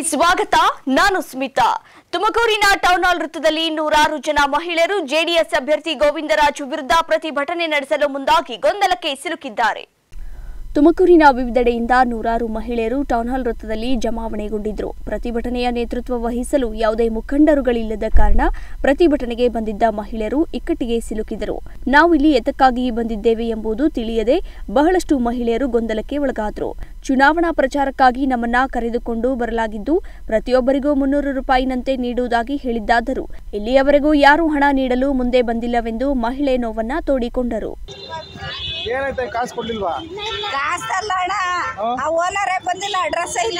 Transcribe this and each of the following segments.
ಸ್ವಾಗತ ನಾನು ಸ್ಮಿತಾ ತುಮಕೂರಿನ ಟೌನ್ ಹಾಲ್ ವೃತ್ತದಲ್ಲಿ ನೂರಾರು ಜನ ಮಹಿಳೆಯರು ಜೆಡಿಎಸ್ ಅಭ್ಯರ್ಥಿ ಗೋವಿಂದರಾಜು ವಿರುದ್ಧ ಪ್ರತಿಭಟನೆ ನಡೆಸಲು ಮುಂದಾಗಿ ಗೊಂದಲಕ್ಕೆ ಸಿಲುಕಿದ್ದಾರೆ ತುಮಕೂರಿನ ವಿವಿಧೆಡೆಯಿಂದ ನೂರಾರು ಮಹಿಳೆಯರು ಟೌನ್ ಹಾಲ್ ವೃತ್ತದಲ್ಲಿ ಜಮಾವಣೆಗೊಂಡಿದ್ರು ಪ್ರತಿಭಟನೆಯ ನೇತೃತ್ವ ವಹಿಸಲು ಯಾವುದೇ ಮುಖಂಡರುಗಳಿಲ್ಲದ ಕಾರಣ ಪ್ರತಿಭಟನೆಗೆ ಬಂದಿದ್ದ ಮಹಿಳೆಯರು ಇಕ್ಕಟ್ಟಿಗೆ ಸಿಲುಕಿದರು ನಾವು ಇಲ್ಲಿ ಎದಕ್ಕಾಗಿ ಬಂದಿದ್ದೇವೆ ಎಂಬುದು ತಿಳಿಯದೆ ಬಹಳಷ್ಟು ಮಹಿಳೆಯರು ಗೊಂದಲಕ್ಕೆ ಒಳಗಾದರು ಚುನಾವಣಾ ಪ್ರಚಾರಕ್ಕಾಗಿ ನಮ್ಮನ್ನ ಕರೆದುಕೊಂಡು ಬರಲಾಗಿದ್ದು ಪ್ರತಿಯೊಬ್ಬರಿಗೂ ಮುನ್ನೂರು ರೂಪಾಯಿನಂತೆ ನೀಡುವುದಾಗಿ ಹೇಳಿದ್ದಾದರೂ ಇಲ್ಲಿಯವರೆಗೂ ಯಾರೂ ಹಣ ನೀಡಲು ಮುಂದೆ ಬಂದಿಲ್ಲವೆಂದು ಮಹಿಳೆ ನೋವನ್ನ ತೋಡಿಕೊಂಡರು ಏನಾಯ್ತು ಕಾಸು ಕೊಡ್ಲಿಲ್ವಾ ಕಾಸ್ತಲ್ಲ ಅಣ್ಣ ಆ ಓನರೇ ಬಂದಿಲ್ಲ ಅಡ್ರೆಸ್ ಇಲ್ಲ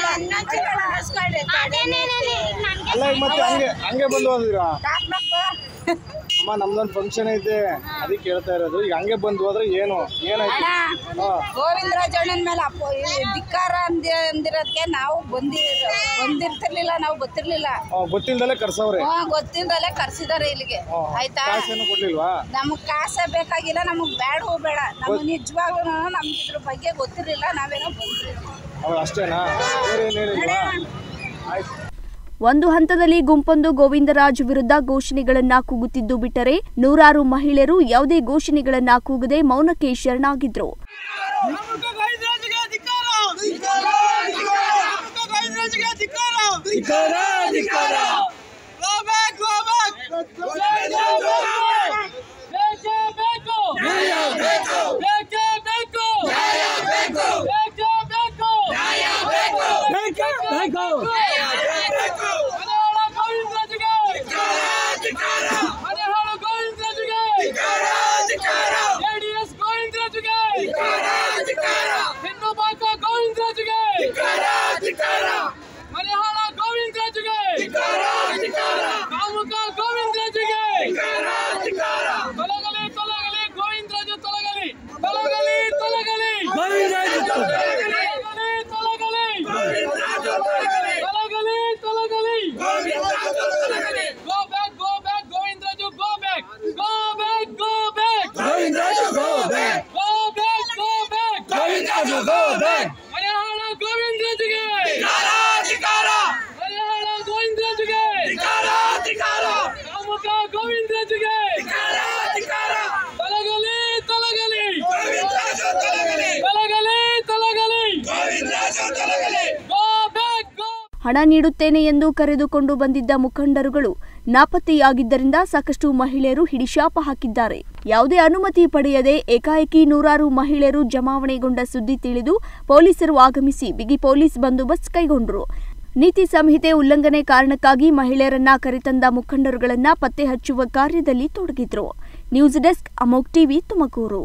ಅಲ್ಲ ಈಗ ಮತ್ತೆ ಹಂಗೆ ಹಂಗೆ ಬಂದು ಹೋದ್ರಾ ಹಾಕ್ಬೇಕು. ಅಮ್ಮ ನಮ್ದೊಂದು ಫಂಕ್ಷನ್ ಐತೆ ಅದಕ್ಕೆ ಕೇಳ್ತಾ ಇರೋದು ಈಗ ಹಂಗೆ ಬಂದು ಹೋದ್ರೆ ಏನು ಏನಾಯ್ತು ಅಣ್ಣ ಹಾ ಗೋವಿಂದರಾಜ್ ಅಣ್ಣನ ಮೇಲೆ ಅಪ್ಪೋ ಈ ಧಿಕ್ಕಾರ ಅಂದಿ ಅಂದಿರೋದಕ್ಕೆ ನಾವು ಬಂದಿ ಬಂದಿರ್ತಿರ್ಲಿಲ್ಲ ನಾವು ಗೊತ್ತಿರ್ಲಿಲ್ಲ ಆ, ಗೊತ್ತಿಲ್ದಲೆ ಕರ್ಸವ್ರೆ ಹ್ಞೂ ಗೊತ್ತಿಲ್ದಲೆ ಕರ್ಸಿದಾರೆ ಇಲ್ಲಿಗೆ ಆ, ಆಯ್ತಾ ಕಾಸೇನು ಕೊಡ್ಲಿಲ್ವಾ ನಮಗ್ ಕಾಸೇ ಬೇಕಾಗಿಲ್ಲ ನಮಗ್ ಬೇಡವೂ ಬೇಡ ನಮ್ಗೆ ನಿಜವಾಗ್ಲೂ ನಮ್ಗೆ ಇದ್ರ ಬಗ್ಗೆ ಗೊತ್ತಿರ್ಲಿಲ್ಲ ನಾವೇನೋ ಬಂದಿದ್ದೀವಿ ಅವ್ರು ಅಷ್ಟೇನಾ ಬೇರೆ ಏನು ಹೇಳಿಲ್ವಾ ಆಯ್ತು ಒಂದು ಹಂತದಲ್ಲಿ ಗುಂಪೊಂದು ಗೋವಿಂದರಾಜ್ ವಿರುದ್ಧ ಘೋಷಣೆಗಳನ್ನ ಕೂಗುತ್ತಿದ್ದು ಬಿಟ್ಟರೆ ನೂರಾರು ಮಹಿಳೆಯರು ಯಾವುದೇ ಘೋಷಣೆಗಳನ್ನ ಕೂಗದೆ ಮೌನಕ್ಕೆ ಶರಣಾಗಿದ್ರು ಜೆಡಿಎಸ್ ಗೋವಿಂದರಾಜುಗೆ ಹಿಂದೂ ಬಾಕ ಗೋವಿಂದರಾಜುಗೆ ಮಲಯಾಳ ಗೋವಿಂದರಾಜುಗೆ ಕಾಮುಕ ಗೋವಿಂದರಾಜುಗೆ ತೊಲಗಲಿ ತೊಲಗಲಿ ಗೋವಿಂದರಾಜು ತೊಲಗಲಿ ತೊಲಗಲಿ ತೊಲಗಲಿ ತೊಲಗಲಿ ತೊಲಗಲಿ ತೊಲಗಲಿ ತೊಲಗಲಿ go back go back Govindaraju go back go back go back go back go back ಮಲಯಾಳ ಗೋವಿಂದರಾಜುಗೆ ಮಲಯಾಳ ಗೋವಿಂದರಾಜುಗೆ ಕಾಮುಕ ಗೋವಿಂದರಾಜುಗೆ ತೊಲಗಲಿ ತೊಲಗಲಿ ತೊಲಗಲಿ ತೊಲಗಲಿ ಗೋ ಬ್ಯಾಕ್ ಗೋ ಹಣ ನೀಡುತ್ತೇನೆ ಎಂದು ಕರೆದುಕೊಂಡು ಬಂದಿದ್ದ ಮುಖಂಡರುಗಳು ನಾಪತ್ತೆಯಾಗಿದ್ದರಿಂದ ಸಾಕಷ್ಟು ಮಹಿಳೆಯರು ಹಿಡಿಶಾಪ ಹಾಕಿದ್ದಾರೆ ಯಾವುದೇ ಅನುಮತಿ ಪಡೆಯದೆ ಏಕಾಏಕಿ ನೂರಾರು ಮಹಿಳೆಯರು ಜಮಾವಣೆಗೊಂಡ ಸುದ್ದಿ ತಿಳಿದು ಪೊಲೀಸರು ಆಗಮಿಸಿ ಬಿಗಿ ಪೊಲೀಸ್ ಬಂದೋಬಸ್ತ್ ಕೈಗೊಂಡರು ನೀತಿ ಸಂಹಿತೆ ಉಲ್ಲಂಘನೆ ಕಾರಣಕ್ಕಾಗಿ ಮಹಿಳೆಯರನ್ನ ಕರೆತಂದ ಮುಖಂಡರುಗಳನ್ನ ಪತ್ತೆ ಹಚ್ಚುವ ಕಾರ್ಯದಲ್ಲಿ ತೊಡಗಿದ್ರು news desk amok TV Tumakuru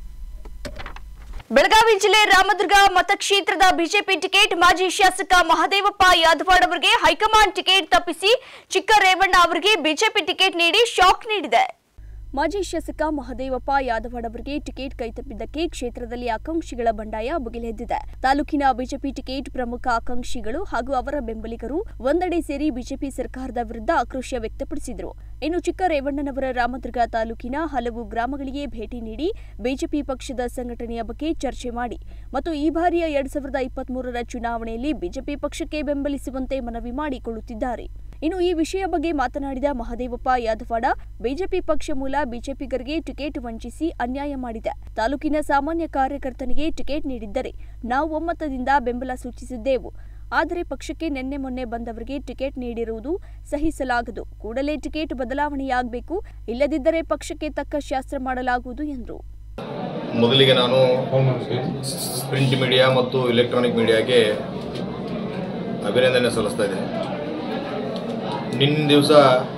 Belagavi ಜಿಲ್ಲೆ ರಾಮದುರ್ಗ ಮತಕ್ಷೇತ್ರದ ಬಿಜೆಪಿ ಟಿಕೆಟ್ ಮಾಜಿ ಶಾಸಕ ಮಹದೇವಪ್ಪ ಯಾದವಾಡ್ ಅವರಿಗೆ ಹೈಕಮಾಂಡ್ ಟಿಕೆಟ್ ತಪ್ಪಿಸಿ ಚಿಕ್ಕ ರೇವಣ್ಣ ಅವರಿಗೆ ಬಿಜೆಪಿ ಟಿಕೆಟ್ ನೀಡಿ ಶಾಕ್ ನೀಡಿದೆ ಮಾಜಿ ಶಾಸಕ ಮಹದೇವಪ್ಪ ಯಾದವಾಡ್ ಅವರಿಗೆ ಟಿಕೆಟ್ ಕೈತಪ್ಪಿದ್ದಕ್ಕೆ ಕ್ಷೇತ್ರದಲ್ಲಿ ಆಕಾಂಕ್ಷಿಗಳ ಬಂಡಾಯ ಭುಗಿಲೆದ್ದಿದೆ ತಾಲೂಕಿನ ಬಿಜೆಪಿ ಟಿಕೆಟ್ ಪ್ರಮುಖ ಆಕಾಂಕ್ಷಿಗಳು ಹಾಗೂ ಅವರ ಬೆಂಬಲಿಗರು ಒಂದೆಡೆ ಸೇರಿ ಬಿಜೆಪಿ ಸರ್ಕಾರದ ವಿರುದ್ಧ ಆಕ್ರೋಶ ವ್ಯಕ್ತಪಡಿಸಿದರು ಇನ್ನು ಚಿಕ್ಕ ರೇವಣ್ಣನವರ ರಾಮದುರ್ಗ ತಾಲೂಕಿನ ಹಲವು ಗ್ರಾಮಗಳಿಗೆ ಭೇಟಿ ನೀಡಿ ಬಿಜೆಪಿ ಪಕ್ಷದ ಸಂಘಟನೆಯ ಬಗ್ಗೆ ಚರ್ಚೆ ಮಾಡಿ ಮತ್ತು ಈ ಬಾರಿಯ ಎರಡ್ ಸಾವಿರದ ಇಪ್ಪತ್ಮೂರರ ಚುನಾವಣೆಯಲ್ಲಿ ಬಿಜೆಪಿ ಪಕ್ಷಕ್ಕೆ ಬೆಂಬಲಿಸುವಂತೆ ಮನವಿ ಮಾಡಿಕೊಳ್ಳುತ್ತಿದ್ದಾರೆ ಇನ್ನು ಈ ವಿಷಯ ಬಗ್ಗೆ ಮಾತನಾಡಿದ ಮಹದೇವಪ್ಪ ಯಾದವಾಡ ಬಿಜೆಪಿ ಪಕ್ಷ ಮೂಲ ಬಿಜೆಪಿಗರಿಗೆ ಟಿಕೆಟ್ ವಂಚಿಸಿ ಅನ್ಯಾಯ ಮಾಡಿದೆ ತಾಲೂಕಿನ ಸಾಮಾನ್ಯ ಕಾರ್ಯಕರ್ತನಿಗೆ ಟಿಕೆಟ್ ನೀಡಿದ್ದರೆ ನಾವು ಒಮ್ಮತದಿಂದ ಬೆಂಬಲ ಸೂಚಿಸಿದ್ದೆವು ಆದರೆ ಪಕ್ಷಕ್ಕೆ ನಿನ್ನೆ ಮೊನ್ನೆ ಬಂದವರಿಗೆ ಟಿಕೆಟ್ ನೀಡಿರುವುದು ಸಹಿಸಲಾಗದು ಕೂಡಲೇ ಟಿಕೆಟ್ ಬದಲಾವಣೆಯಾಗಬೇಕು ಇಲ್ಲದಿದ್ದರೆ ಪಕ್ಷಕ್ಕೆ ತಕ್ಕ ಶಾಸ್ತ್ರ ಮಾಡಲಾಗುವುದು ಎಂದರು ಮೊದಲಿಗೆ ನಾನು ಪ್ರಿಂಟ್ ಮೀಡಿಯಾ ಮತ್ತು ಎಲೆಕ್ಟ್ರಾನಿಕ್ ಮೀಡಿಯಾಗೆ ಅಭಿನಂದನೆ ಸಲ್ಲಿಸ್ತಾ ಇದ್ದೇನೆ ನಿನ್ನೆ ದಿವಸ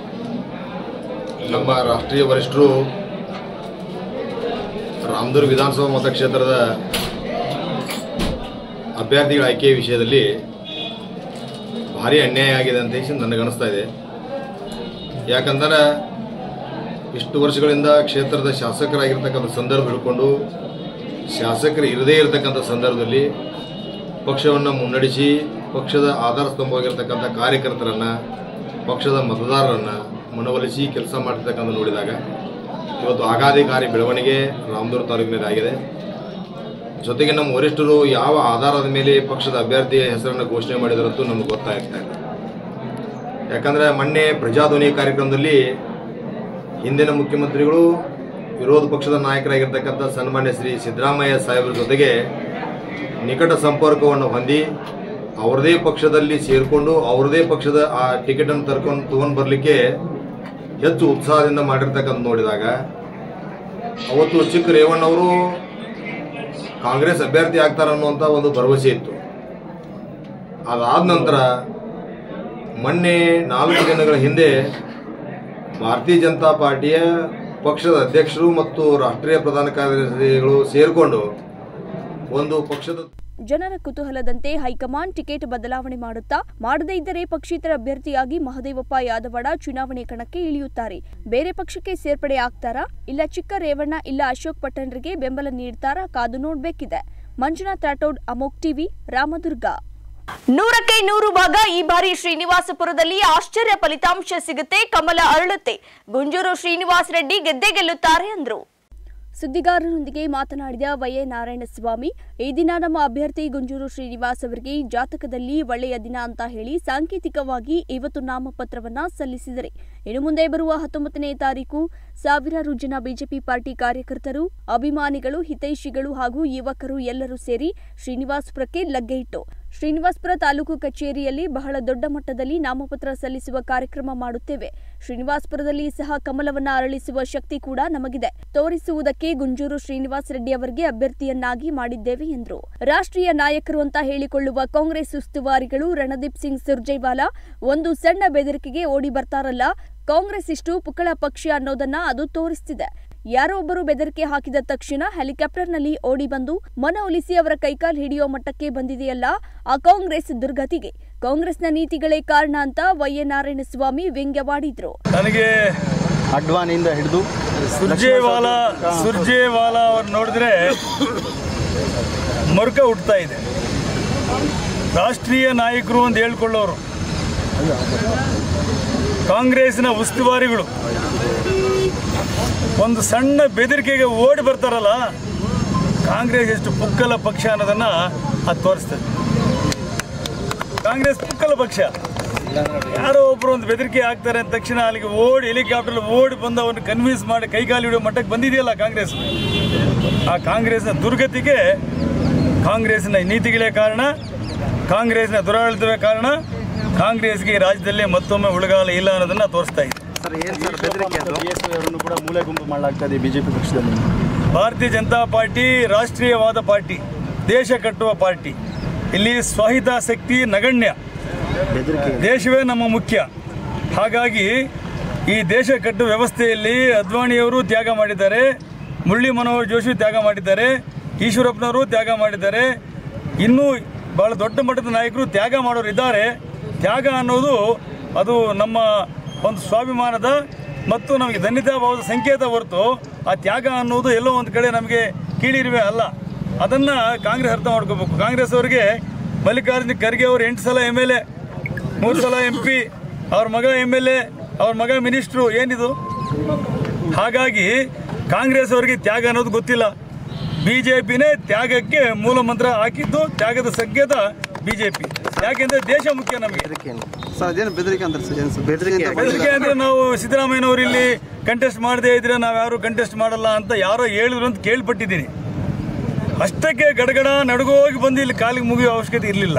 ನಮ್ಮ ರಾಷ್ಟ್ರೀಯ ವರಿಷ್ಠರು ರಾಮದುರ್ಗ ವಿಧಾನಸಭಾ ಮತಕ್ಷೇತ್ರದ ಅಭ್ಯರ್ಥಿಗಳ ಆಯ್ಕೆಯ ವಿಷಯದಲ್ಲಿ ಭಾರಿ ಅನ್ಯಾಯ ಆಗಿದೆ ಅಂತ ಹೇಳಿ ನನಗನ್ನಿಸ್ತಾ ಇದೆ ಯಾಕಂದ್ರೆ ಇಷ್ಟು ವರ್ಷಗಳಿಂದ ಕ್ಷೇತ್ರದ ಶಾಸಕರಾಗಿರ್ತಕ್ಕಂಥ ಸಂದರ್ಭ ಹಿಡ್ಕೊಂಡು ಶಾಸಕರು ಇರದೇ ಇರತಕ್ಕಂಥ ಸಂದರ್ಭದಲ್ಲಿ ಪಕ್ಷವನ್ನು ಮುನ್ನಡೆಸಿ ಪಕ್ಷದ ಆಧಾರ ಸ್ತಂಭವಾಗಿರ್ತಕ್ಕಂಥ ಕಾರ್ಯಕರ್ತರನ್ನು ಪಕ್ಷದ ಮತದಾರರನ್ನು ಮನವೊಲಿಸಿ ಕೆಲಸ ಮಾಡ್ತಕ್ಕಂಥ ನೋಡಿದಾಗ ಇವತ್ತು ಆಘಾದಿಕಾರಿ ಬೆಳವಣಿಗೆ ರಾಮದುರ್ಗ ತಾಲೂಕಿನಲ್ಲಿ ಆಗಿದೆ ಜೊತೆಗೆ ನಮ್ಮ ವರಿಷ್ಠರು ಯಾವ ಆಧಾರದ ಮೇಲೆ ಪಕ್ಷದ ಅಭ್ಯರ್ಥಿಯ ಹೆಸರನ್ನು ಘೋಷಣೆ ಮಾಡಿದರಂತೂ ನಮಗೆ ಗೊತ್ತಾಗ್ತಾ ಇಲ್ಲ ಯಾಕಂದರೆ ಮೊನ್ನೆ ಪ್ರಜಾಧ್ವನಿ ಕಾರ್ಯಕ್ರಮದಲ್ಲಿ ಹಿಂದಿನ ಮುಖ್ಯಮಂತ್ರಿಗಳು ವಿರೋಧ ಪಕ್ಷದ ನಾಯಕರಾಗಿರ್ತಕ್ಕಂಥ ಸನ್ಮಾನ್ಯ ಶ್ರೀ ಸಿದ್ದರಾಮಯ್ಯ ಸಾಹೇಬರ ಜೊತೆಗೆ ನಿಕಟ ಸಂಪರ್ಕವನ್ನು ಹೊಂದಿ ಅವರದೇ ಪಕ್ಷದಲ್ಲಿ ಸೇರಿಕೊಂಡು ಅವರದೇ ಪಕ್ಷದ ಆ ಟಿಕೆಟನ್ನು ತರ್ಕೊಂಡು ತೊಗೊಂಡು ಬರಲಿಕ್ಕೆ ಹೆಚ್ಚು ಉತ್ಸಾಹದಿಂದ ಮಾಡಿರ್ತಕ್ಕಂಥ ನೋಡಿದಾಗ ಅವತ್ತು ಚಿಕ್ಕ ರೇವಣ್ಣವರು ಕಾಂಗ್ರೆಸ್ ಅಭ್ಯರ್ಥಿ ಆಗ್ತಾರೆ ಅನ್ನುವಂಥ ಒಂದು ಭರವಸೆ ಇತ್ತು ಅದಾದ ನಂತರ ಮೊನ್ನೆ ನಾಲ್ಕು ದಿನಗಳ ಹಿಂದೆ ಭಾರತೀಯ ಜನತಾ ಪಾರ್ಟಿಯ ಪಕ್ಷದ ಅಧ್ಯಕ್ಷರು ಮತ್ತು ರಾಷ್ಟ್ರೀಯ ಪ್ರಧಾನ ಕಾರ್ಯದರ್ಶಿಗಳು ಸೇರಿಕೊಂಡು ಒಂದು ಪಕ್ಷದ ಜನರ ಕುತೂಹಲದಂತೆ ಹೈಕಮಾಂಡ್ ಟಿಕೆಟ್ ಬದಲಾವಣೆ ಮಾಡುತ್ತಾ ಮಾಡದೇ ಇದ್ದರೆ ಪಕ್ಷೇತರ ಅಭ್ಯರ್ಥಿಯಾಗಿ ಮಹದೇವಪ್ಪ ಯಾದವಾಡ ಚುನಾವಣೆ ಕಣಕ್ಕೆ ಇಳಿಯುತ್ತಾರೆ ಬೇರೆ ಪಕ್ಷಕ್ಕೆ ಸೇರ್ಪಡೆ ಆಗ್ತಾರಾ ಇಲ್ಲ ಚಿಕ್ಕ ರೇವಣ್ಣ ಇಲ್ಲ ಅಶೋಕ್ ಪಟ್ಟಣರಿಗೆ ಬೆಂಬಲ ನೀಡ್ತಾರಾ ಕಾದು ನೋಡ್ಬೇಕಿದೆ ಮಂಜುನಾಥ್ ರಾಠೋಡ್ ಅಮೋಕ್ ಟಿವಿ ರಾಮದುರ್ಗ ನೂರಕ್ಕೆ ನೂರು ಭಾಗ ಈ ಬಾರಿ ಶ್ರೀನಿವಾಸಪುರದಲ್ಲಿ ಆಶ್ಚರ್ಯ ಫಲಿತಾಂಶ ಸಿಗುತ್ತೆ ಕಮಲ ಅರಳುತ್ತೆ ಗುಂಜೂರು ಶ್ರೀನಿವಾಸ ರೆಡ್ಡಿ ಗೆದ್ದೆ ಗೆಲ್ಲುತ್ತಾರೆ ಅಂದ್ರು ಸುದ್ದಿಗಾರರೊಂದಿಗೆ ಮಾತನಾಡಿದ ವೈಎ ನಾರಾಯಣಸ್ವಾಮಿ ಈ ದಿನ ನಮ್ಮ ಅಭ್ಯರ್ಥಿ ಗುಂಜೂರು ಶ್ರೀನಿವಾಸ್ ಅವರಿಗೆ ಜಾತಕದಲ್ಲಿ ಒಳ್ಳೆಯ ದಿನ ಅಂತ ಹೇಳಿ ಸಾಂಕೇತಿಕವಾಗಿ ಇವತ್ತು ನಾಮಪತ್ರವನ್ನ ಸಲ್ಲಿಸಿದರೆ ಇನ್ನು ಮುಂದೆ ಬರುವ ಹತ್ತೊಂಬತ್ತನೇ ತಾರೀಕು ಸಾವಿರಾರು ಜನ ಬಿಜೆಪಿ ಪಾರ್ಟಿ ಕಾರ್ಯಕರ್ತರು ಅಭಿಮಾನಿಗಳು ಹಿತೈಷಿಗಳು ಹಾಗೂ ಯುವಕರು ಎಲ್ಲರೂ ಸೇರಿ ಶ್ರೀನಿವಾಸಪುರಕ್ಕೆ ಲಗ್ಗೆ ಇಟ್ಟು ಶ್ರೀನಿವಾಸಪುರ ತಾಲೂಕು ಕಚೇರಿಯಲ್ಲಿ ಬಹಳ ದೊಡ್ಡ ಮಟ್ಟದಲ್ಲಿ ನಾಮಪತ್ರ ಸಲ್ಲಿಸುವ ಕಾರ್ಯಕ್ರಮ ಮಾಡುತ್ತೇವೆ ಶ್ರೀನಿವಾಸಪುರದಲ್ಲಿ ಸಹ ಕಮಲವನ್ನ ಅರಳಿಸುವ ಶಕ್ತಿ ಕೂಡ ನಮಗಿದೆ ತೋರಿಸುವುದಕ್ಕೆ ಗುಂಜೂರು ಶ್ರೀನಿವಾಸ ರೆಡ್ಡಿ ಅವರಿಗೆ ಅಭ್ಯರ್ಥಿಯನ್ನಾಗಿ ಮಾಡಿದ್ದೇವೆ ಎಂದರು ರಾಷ್ಟ್ರೀಯ ನಾಯಕರು ಅಂತ ಹೇಳಿಕೊಳ್ಳುವ ಕಾಂಗ್ರೆಸ್ ಉಸ್ತುವಾರಿಗಳು ರಣದೀಪ್ ಸಿಂಗ್ ಸುರ್ಜೇವಾಲಾ ಒಂದು ಸಣ್ಣ ಬೆದರಿಕೆಗೆ ಓಡಿ ಬರ್ತಾರಲ್ಲ ಕಾಂಗ್ರೆಸ್ ಇಷ್ಟು ಪುಕ್ಕಳ ಪಕ್ಷ ಅನ್ನೋದನ್ನ ಅದು ತೋರಿಸ್ತಿದೆ ಯಾರೋ ಒಬ್ಬರು ಬೆದರಿಕೆ ಹಾಕಿದ ತಕ್ಷಣ ಹೆಲಿಕಾಪ್ಟರ್ನಲ್ಲಿ ಓಡಿ ಬಂದು ಮನವೊಲಿಸಿ ಅವರ ಕೈಕಾಲು ಹಿಡಿಯೋ ಮಟ್ಟಕ್ಕೆ ಬಂದಿದೆಯಲ್ಲ ಆ ಕಾಂಗ್ರೆಸ್ ದುರ್ಗತಿಗೆ ಕಾಂಗ್ರೆಸ್ನ ನೀತಿಗಳೇ ಕಾರಣ ಅಂತ ವೈಎ ನಾರಾಯಣಸ್ವಾಮಿ ವ್ಯಂಗ್ಯವಾಡಿದ್ರು ನನಗೆ ಅಡ್ವಾನಿಂದ ಹಿಡಿದು ಸುರ್ಜೇವಾಲಾ ಸುರ್ಜೇವಾಲಾ ಅವ್ರು ನೋಡಿದ್ರೆ ಮರುಕ ಹುಟ್ತಾ ಇದೆ ರಾಷ್ಟ್ರೀಯ ನಾಯಕರು ಅಂತ ಹೇಳ್ಕೊಳ್ಳೋರು ಕಾಂಗ್ರೆಸ್ನ ಉಸ್ತುವಾರಿಗಳು ಒಂದು ಸಣ್ಣ ಬೆದರಿಕೆಗೆ ಓಡಿ ಬರ್ತಾರಲ್ಲ ಕಾಂಗ್ರೆಸ್ ಎಷ್ಟು ಪುಕ್ಕಲ ಪಕ್ಷ ಅನ್ನೋದನ್ನ ಅದು ತೋರಿಸ್ತದೆ ಕಾಂಗ್ರೆಸ್ ಪುಕ್ಕಲ ಪಕ್ಷ ಯಾರೋ ಒಬ್ರು ಒಂದು ಬೆದರಿಕೆ ಹಾಕ್ತಾರೆ ಅಂದ ತಕ್ಷಣ ಅಲ್ಲಿಗೆ ಓಡಿ ಹೆಲಿಕಾಪ್ಟರ್ ಓಡಿ ಬಂದು ಅವ್ರನ್ನ ಕನ್ವಿನ್ಸ್ ಮಾಡಿ ಕೈಗಾಲಿ ಹಿಡಿಯೋ ಮಟ್ಟಕ್ಕೆ ಬಂದಿದೆಯಲ್ಲ ಕಾಂಗ್ರೆಸ್ ಆ ಕಾಂಗ್ರೆಸ್ನ ದುರ್ಗತಿಗೆ ಕಾಂಗ್ರೆಸ್ನ ನೀತಿಗಳೇ ಕಾರಣ ಕಾಂಗ್ರೆಸ್ನ ದುರಾಡಳಿತವೇ ಕಾರಣ ಕಾಂಗ್ರೆಸ್ಗೆ ಈ ರಾಜ್ಯದಲ್ಲಿ ಮತ್ತೊಮ್ಮೆ ಉಳಗಾಲ ಇಲ್ಲ ಅನ್ನೋದನ್ನ ತೋರಿಸ್ತಾ ಇದೆ ಸರ್ ಏನು ಸರ್ ಬೆದರಿಕೆ ಅದು ಬಿ ಎಸ್ ಅವರನ್ನು ಕೂಡ ಮೂಲೆ ಗುಂಪು ಮಾಡಲಾಗ್ತಾ ಇದೆ ಬಿಜೆಪಿ ಪಕ್ಷದಲ್ಲಿ ಭಾರತೀಯ ಜನತಾ ಪಾರ್ಟಿ ರಾಷ್ಟ್ರೀಯವಾದ ಪಾರ್ಟಿ ದೇಶ ಕಟ್ಟುವ ಪಾರ್ಟಿ ಇಲ್ಲಿ ಸ್ವಹಿತಾಸಕ್ತಿ ನಗಣ್ಯ ಬೆದರಿಕೆ ದೇಶವೇ ನಮ್ಮ ಮುಖ್ಯ ಹಾಗಾಗಿ ಈ ದೇಶ ಕಟ್ಟುವ ವ್ಯವಸ್ಥೆಯಲ್ಲಿ ಅದ್ವಾಣಿಯವರು ತ್ಯಾಗ ಮಾಡಿದ್ದಾರೆ ಮುರಳಿ ಮನೋಹರ್ ಜೋಶಿ ತ್ಯಾಗ ಮಾಡಿದ್ದಾರೆ ಈಶ್ವರಪ್ಪನವರು ತ್ಯಾಗ ಮಾಡಿದ್ದಾರೆ ಇನ್ನೂ ಬಹಳ ದೊಡ್ಡ ಮಟ್ಟದ ನಾಯಕರು ತ್ಯಾಗ ಮಾಡೋರು ಇದ್ದಾರೆ ತ್ಯಾಗ ಅನ್ನೋದು ಅದು ನಮ್ಮ ಒಂದು ಸ್ವಾಭಿಮಾನದ ಮತ್ತು ನಮಗೆ ಧನ್ಯತಾ ಭಾವದ ಸಂಕೇತ ಹೊರತು ಆ ತ್ಯಾಗ ಅನ್ನೋದು ಎಲ್ಲೋ ಒಂದು ಕಡೆ ನಮಗೆ ಕೀಳಿರುವೆ ಅಲ್ಲ ಅದನ್ನು ಕಾಂಗ್ರೆಸ್ ಅರ್ಥ ಮಾಡ್ಕೋಬೇಕು ಕಾಂಗ್ರೆಸ್ ಅವರಿಗೆ ಮಲ್ಲಿಕಾರ್ಜುನ ಖರ್ಗೆ ಅವರು ಎಂಟು ಸಲ ಎಮ್ ಎಲ್ ಎ ಮೂರು ಸಲ ಎಂ ಪಿ ಅವ್ರ ಮಗ ಎಮ್ ಎಲ್ ಎ ಅವ್ರ ಮಗ ಮಿನಿಸ್ಟ್ರು ಏನಿದು ಹಾಗಾಗಿ ಕಾಂಗ್ರೆಸ್ ಅವರಿಗೆ ತ್ಯಾಗ ಅನ್ನೋದು ಗೊತ್ತಿಲ್ಲ ಬಿ ಜೆ ಪಿನೇ ತ್ಯಾಗಕ್ಕೆ ಮೂಲ ಮಂತ್ರ ಹಾಕಿದ್ದು ತ್ಯಾಗದ ಸಂಕೇತ ಬಿ ಜೆ ಪಿ ಯಾಕೆಂದರೆ ದೇಶ ಮುಖ್ಯ ನಮಗೆ ಸರ್ ಅದೇನು ಬೆದರಿಕೆ ಅಂತಾರೆ ಸರ್ ಏನು ಬೆದರಿಕೆ ಬೆದರಿಕೆ ಅಂದರೆ ನಾವು ಸಿದ್ದರಾಮಯ್ಯನವರು ಇಲ್ಲಿ ಕಂಟೆಸ್ಟ್ ಮಾಡದೇ ಇದ್ರೆ ನಾವು ಯಾರು ಕಂಟೆಸ್ಟ್ ಮಾಡಲ್ಲ ಅಂತ ಯಾರೋ ಹೇಳಿದ್ರು ಅಂತ ಕೇಳ್ಪಟ್ಟಿದ್ದೀನಿ ಅಷ್ಟಕ್ಕೆ ಗಡಗಡ ನಡುಗೋಗಿ ಬಂದು ಇಲ್ಲಿ ಕಾಲಿಗೆ ಮುಗಿಯೋ ಅವಶ್ಯಕತೆ ಇರಲಿಲ್ಲ